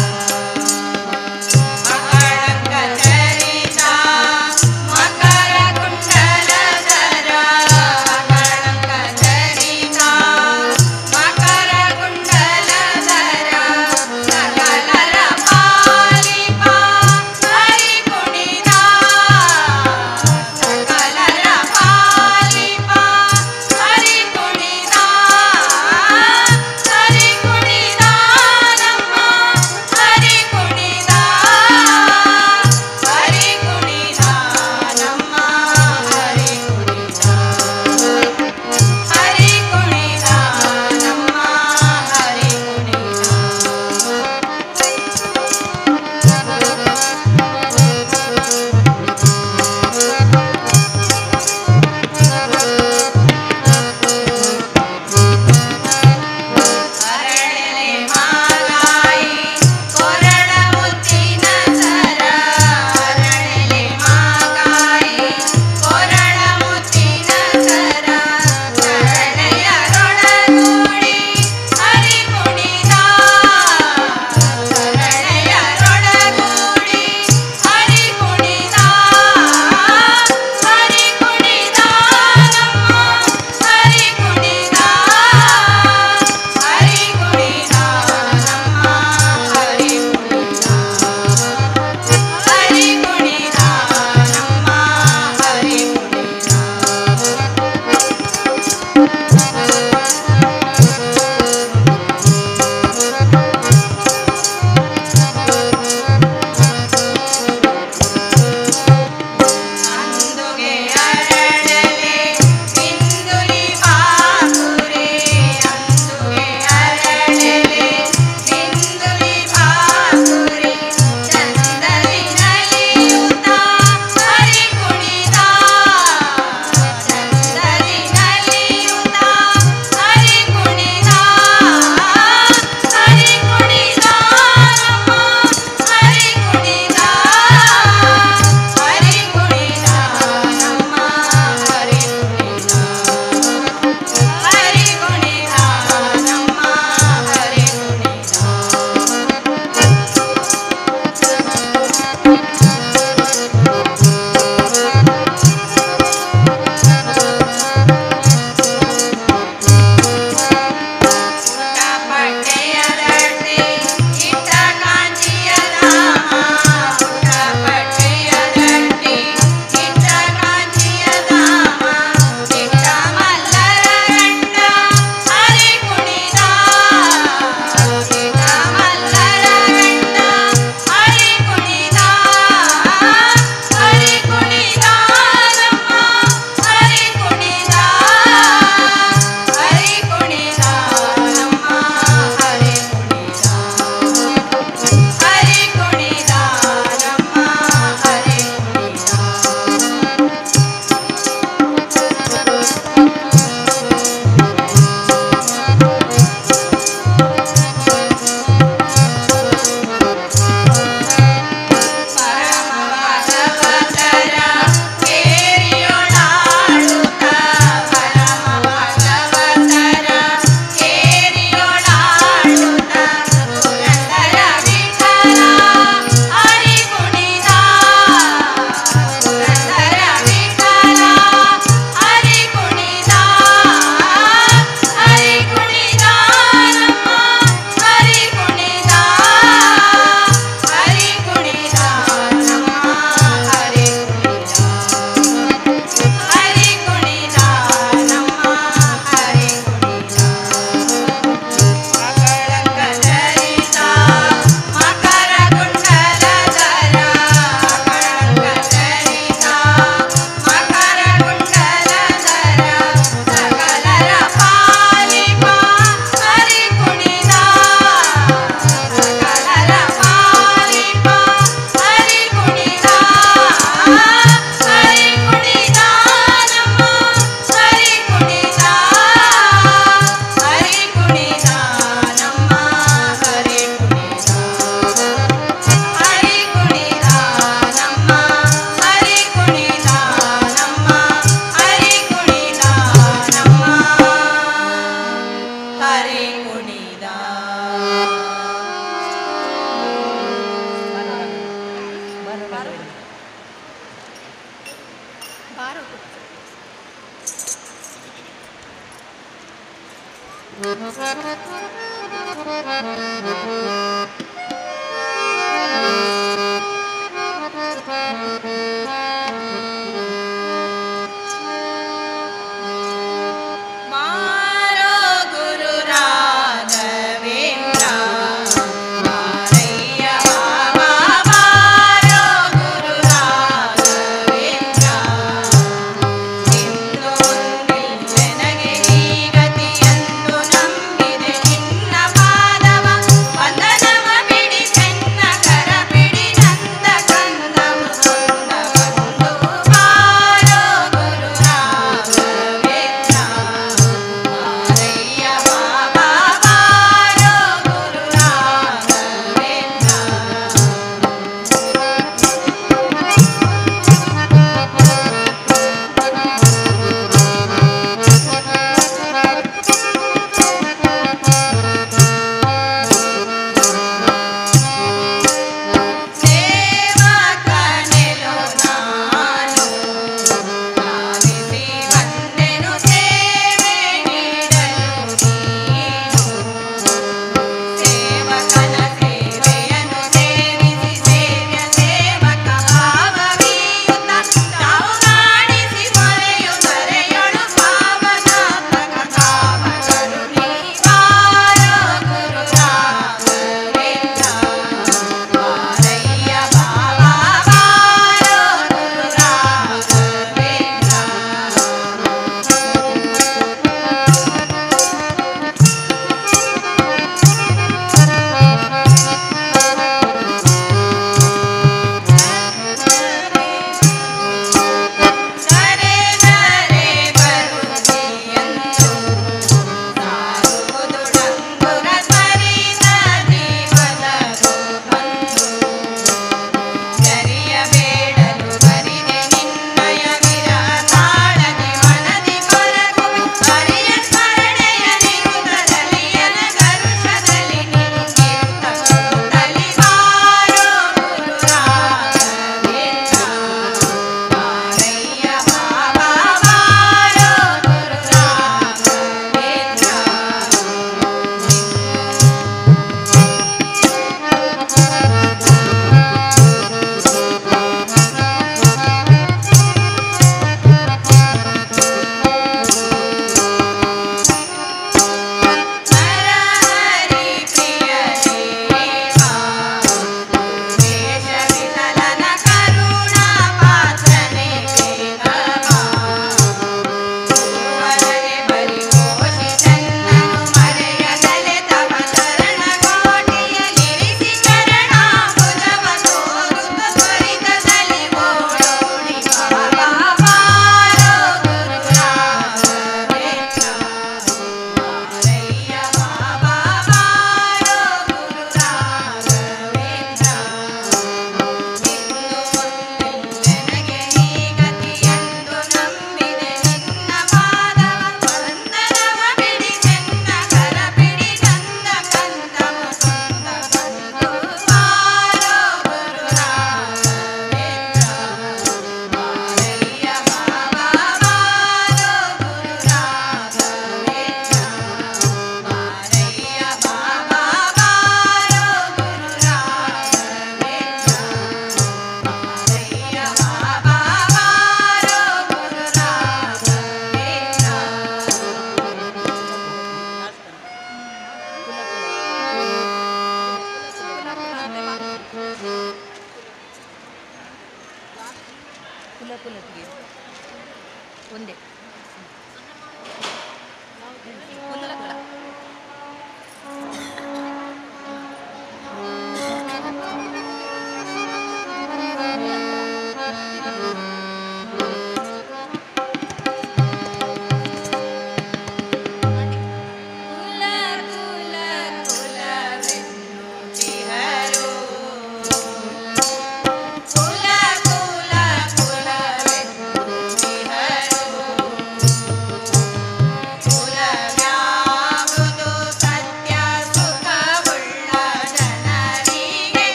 ಮಕಳಂಕ ಚರಿತ ಮಕರ ಕುಂಡಲಧರ ಮಕಳಂಕ ಚರಿತ ಮಕರ ಕುಂಡಲಧರ ಮಾರೋ ಗುರು ರಾಘವೇಂದ್ರ ಮಾರಯ್ಯ ಬಾಬಾ ಮಾರೋ ಗುರು ರಾಘವೇಂದ್ರ ಇನ್ನು ಮುಂದೆ ನನಗೆ ಈ ಗತಿಯನ್ನು ನಂಬಿದೆ ನಿನ್ನ ಪಾದವ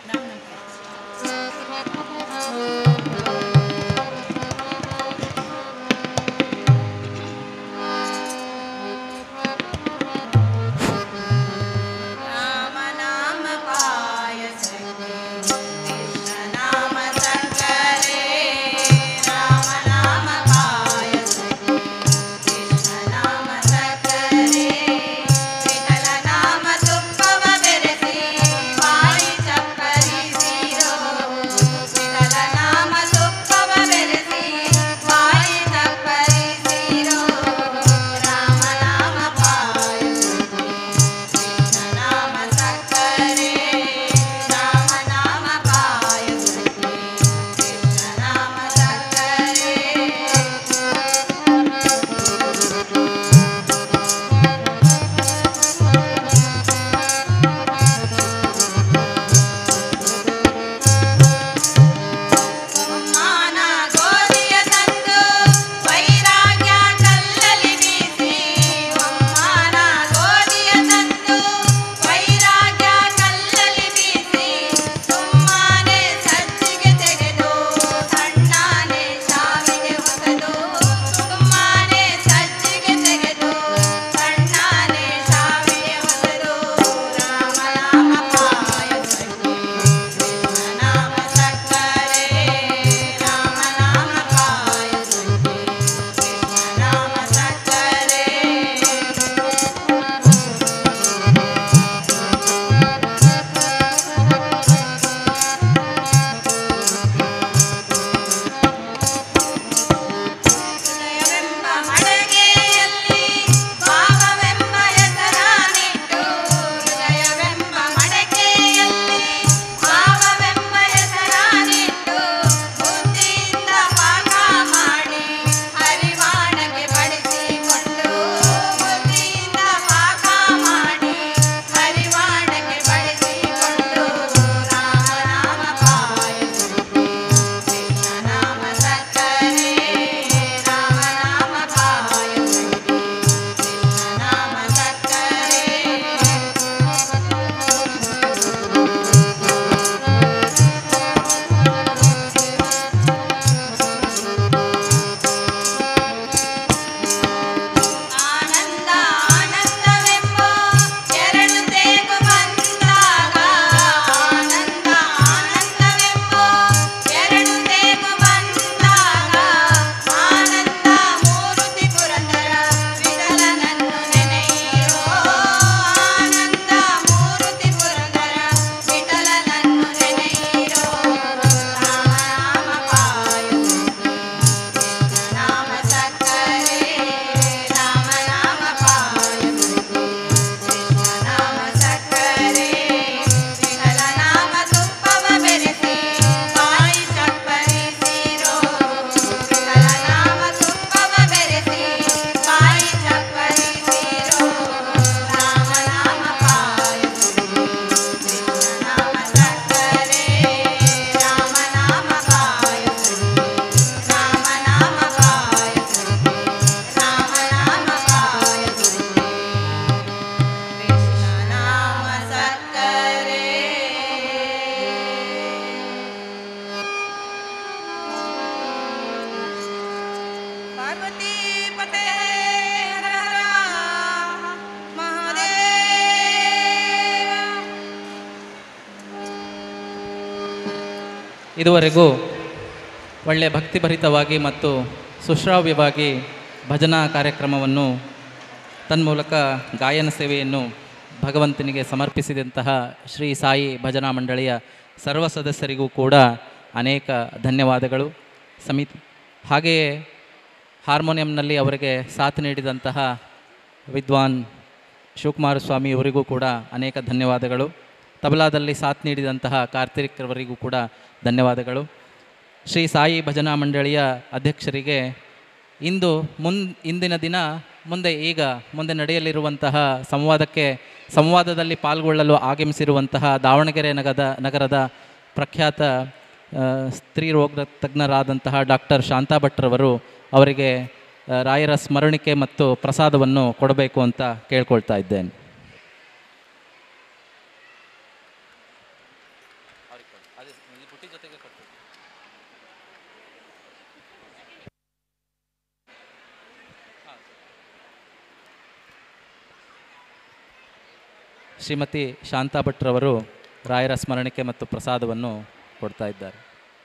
ರಾಮ ನಾಮ ಪಾಯಸ ಕೃಷ್ಣ ನಾಮ ಸಕ್ಕರೆ ರಾಮ ನಾಮ ಪಾಯಸ ಕೃಷ್ಣ ನಾಮ ಸಕ್ಕರೆ ವಿಠಲ ನಾಮ ತುಪ್ಪವ ಬೆರೆಸಿ ಬಾಯಿ ಚಪ್ಪರಿಸಿರೋ ವಿಠಲ ನಾಮ ತುಪ್ಪವ ಬೆರೆಸಿ ಬಾಯಿ ಚಪ್ಪರಿಸಿರೋ ರಾಮ ನಾಮ ಪಾಯಸ ಕೃಷ್ಣ ನಾಮ ಸಕ್ಕರೆ ರಾಮ ನಾಮ ಪಾಯಸ ಕೃಷ್ಣ ನಾಮ ಸಕ್ಕರೆ ಮಾನ ಗೋಧಿಯ ತಂದು ವೈರಾಗ್ಯ ಕಲ್ಲಲಿ ಬೀಸಿ ಒಮ್ಮಾನ ಗೋಧಿಯ ತಂದು ವೈರಾಗ್ಯ ಕಲ್ಲಲಿ ಬೀಸಿ ಸುಮ್ಮನೆ ಸಜ್ಜಿಗೆ ತೆಗೆದು ಸಣ್ಣನೆ ಶಾವಿಗೆ ಹೊಸದು ಸುಮ್ಮನೆ ಸಜ್ಜಿಗೆ ತೆಗೆದು ಸಣ್ಣನೆ ಶಾವಿಗೆ ಹೊಸದು ರಾಮ ನಾಮ ಪಾಯಸ ಕೃಷ್ಣ ನಾಮ ಸಕ್ಕರೆ ರಾಮ ನಾಮ ಪಾಯಸ ಕೃಷ್ಣ ನಾಮ ಸಕ್ಕರೆ ಹೃದಯವೆಂಬ ಮಡಗೆಯಲ್ಲಿ ಭಾವವೆಂಬ ಹೆಸರಾನಿಟ್ಟು ಹೃದಯವೆಂಬ ಮಡಕೆಯಲ್ಲಿ ಭಾವವೆಂಬ ಹೆಸರಾನಿಟ್ಟು ಬುದ್ಧಿಯಿಂದ ಪಾಕ ಮಾಡಿ ಹರಿವಾಣಕ್ಕೆ ಬಡಿಸಿಕೊಂಡು ಬುದ್ಧಿಯಿಂದ ಪಾಕ ಮಾಡಿ ಹರಿವಾಣಕ್ಕೆ ಬಡಿಸಿಕೊಂಡು ರಾಮ ನಾಮ ಪಾಯಸ ಕೃಷ್ಣ ನಾಮ ಸಕ್ಕರೆ ರಾಮ ನಾಮ ಪಾಯಸ ಕೃಷ್ಣ ನಾಮ ಸಕ್ಕರೆ ಆನಂದ ಆನಂದವೆಂಬೋ ಎರಡು ತೇಗು ಬಂದಾಗ ಆನಂದ ಆನಂದವೆಂಬೋ ಎರಡು ತೇಗು ಬಂದಾಗ ಆನಂದ ಮೂರುತಿ ಪುರಂದರ ವಿಠಲನನ್ನು ನೆನೆಯಿರೋ ಆನಂದ ಮೂರುತಿ ಪುರಂದರ ವಿಠಲನನ್ನು ನೆನೆಯಿರೋ ರಾಮ ನಾಮ ಪಾಯಸ ಕೃಷ್ಣ ನಾಮ ಸಕ್ಕರೆ ರಾಮ ನಾಮ ಪಾಯಸ ಕೃಷ್ಣ ನಾಮ ಸಕ್ಕರೆ ವಿಠಲ ನಾಮ ತುಪ್ಪವ ಬೆರೆಸಿ ಬಾಯಿ ಚಪ್ಪರಿಸಿರೋ ವಿಠಲ ನಾಮ ತುಪ್ಪವ ಬೆರೆಸಿ ಬಾಯಿ ಚಪ್ಪರಿಸಿರೋ ರಾಮ ನಾಮ ಪಾಯಸ ಕೃಷ್ಣ ನಾಮ ಸಕ್ಕರೆ ರಾಮ ನಾಮ ಪಾಯಸ ರಾಮ ನಾಮ ಪಾಯಸ ರಾಮ ನಾಮ ಪಾಯಸ ಕೃಷ್ಣ ನಾಮ ಸಕ್ಕರೆ ಪಾರ್ವತಿ ಪತೆ ಹರ ಹರ ಮಹಾದೇವ ಇದುವರೆಗೂ ಒಳ್ಳೆಯ ಭಕ್ತಿಭರಿತವಾಗಿ ಮತ್ತು ಸುಶ್ರಾವ್ಯವಾಗಿ ಭಜನಾ ಕಾರ್ಯಕ್ರಮವನ್ನು ತನ್ಮೂಲಕ ಗಾಯನ ಸೇವೆಯನ್ನು ಭಗವಂತನಿಗೆ ಸಮರ್ಪಿಸಿದಂತಹ ಶ್ರೀ ಸಾಯಿ ಭಜನಾ ಮಂಡಳಿಯ ಸರ್ವ ಸದಸ್ಯರಿಗೂ ಕೂಡ ಅನೇಕ ಧನ್ಯವಾದಗಳು ಸಮಿತಿ ಹಾಗೆಯೇ ಹಾರ್ಮೋನಿಯಂನಲ್ಲಿ ಅವರಿಗೆ ಸಾಥ್ ನೀಡಿದಂತಹ ವಿದ್ವಾನ್ ಶಿವಕುಮಾರ ಸ್ವಾಮಿ ಅವರಿಗೂ ಕೂಡ ಅನೇಕ ಧನ್ಯವಾದಗಳು ತಬಲಾದಲ್ಲಿ ಸಾಥ್ ನೀಡಿದಂತಹ ಕಾರ್ತಿಕ್ ಅವರಿಗೂ ಕೂಡ ಧನ್ಯವಾದಗಳು ಶ್ರೀ ಸಾಯಿ ಭಜನಾ ಮಂಡಳಿಯ ಅಧ್ಯಕ್ಷರಿಗೆ ಇಂದು ಮುನ್ ಇಂದಿನ ದಿನ ಮುಂದೆ ಈಗ ಮುಂದೆ ನಡೆಯಲಿರುವಂತಹ ಸಂವಾದಕ್ಕೆ ಸಂವಾದದಲ್ಲಿ ಪಾಲ್ಗೊಳ್ಳಲು ಆಗಮಿಸಿರುವಂತಹ ದಾವಣಗೆರೆ ನಗರದ ನಗರದ ಪ್ರಖ್ಯಾತ ಆ, ಸ್ತ್ರೀ ರೋಗ ತಜ್ಞರಾದಂತಹ ಡಾಕ್ಟರ್ ಶಾಂತಾ ಭಟ್ರವರು ಅವರಿಗೆ ಆ, ರಾಯರ ಸ್ಮರಣಿಕೆ ಮತ್ತು ಪ್ರಸಾದವನ್ನು ಕೊಡಬೇಕು ಅಂತ ಕೇಳ್ಕೊಳ್ತಾ ಇದ್ದೇನೆ ಅವ್ರಿಗೆ ಕೊಡಿ ಅದೇ ಈ ಬುಟ್ಟಿ ಜೊತೆಗೆ ಕೊಡ್ತೀವಿ ಶ್ರೀಮತಿ ಶಾಂತಾ ಭಟ್ರವರು ರಾಯರ ಸ್ಮರಣೆಗೆ ಮತ್ತು ಪ್ರಸಾದವನ್ನು ಕೊಡ್ತಾ ಇದ್ದಾರೆ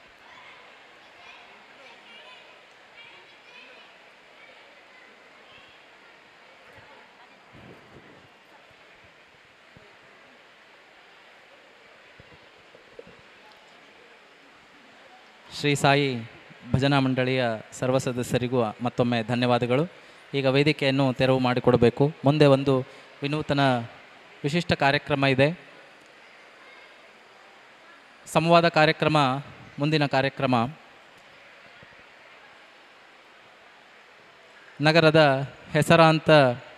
ಶ್ರೀ ಸಾಯಿ ಭಜನಾ ಮಂಡಳಿಯ ಸರ್ವ ಸದಸ್ಯರಿಗೂ ಮತ್ತೊಮ್ಮೆ ಧನ್ಯವಾದಗಳು ಈಗ ವೇದಿಕೆಯನ್ನು ತೆರವು ಮಾಡಿಕೊಡಬೇಕು ಮುಂದೆ ಒಂದು ವಿನೂತನ ವಿಶಿಷ್ಟ ಕಾರ್ಯಕ್ರಮ ಇದೆ ಸಂವಾದ ಕಾರ್ಯಕ್ರಮ ಮುಂದಿನ ಕಾರ್ಯಕ್ರಮ ನಗರದ ಹೆಸರಾಂತ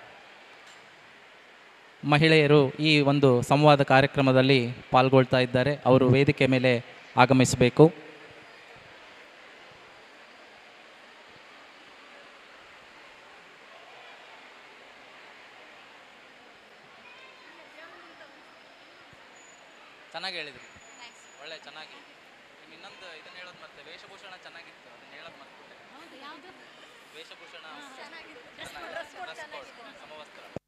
ಮಹಿಳೆಯರು ಈ ಒಂದು ಸಂವಾದ ಕಾರ್ಯಕ್ರಮದಲ್ಲಿ ಪಾಲ್ಗೊಳ್ತಾ ಇದ್ದಾರೆ ಅವರು ವೇದಿಕೆ ಮೇಲೆ ಆಗಮಿಸಬೇಕು ಚೆನ್ನಾಗಿ ಹೇಳಿದ್ರಿ ಒಳ್ಳೆ ಚೆನ್ನಾಗಿ ನಿಮ್ ಇನ್ನೊಂದು ಇದನ್ನ ಹೇಳೋದು ಮತ್ತೆ ವೇಷಭೂಷಣ ಚೆನ್ನಾಗಿತ್ತು ಅದನ್ನ ಹೇಳೋದು ಮತ್ತೆ ವೇಷಭೂಷಣ Dress code, ಸಮವಸ್ತ್ರ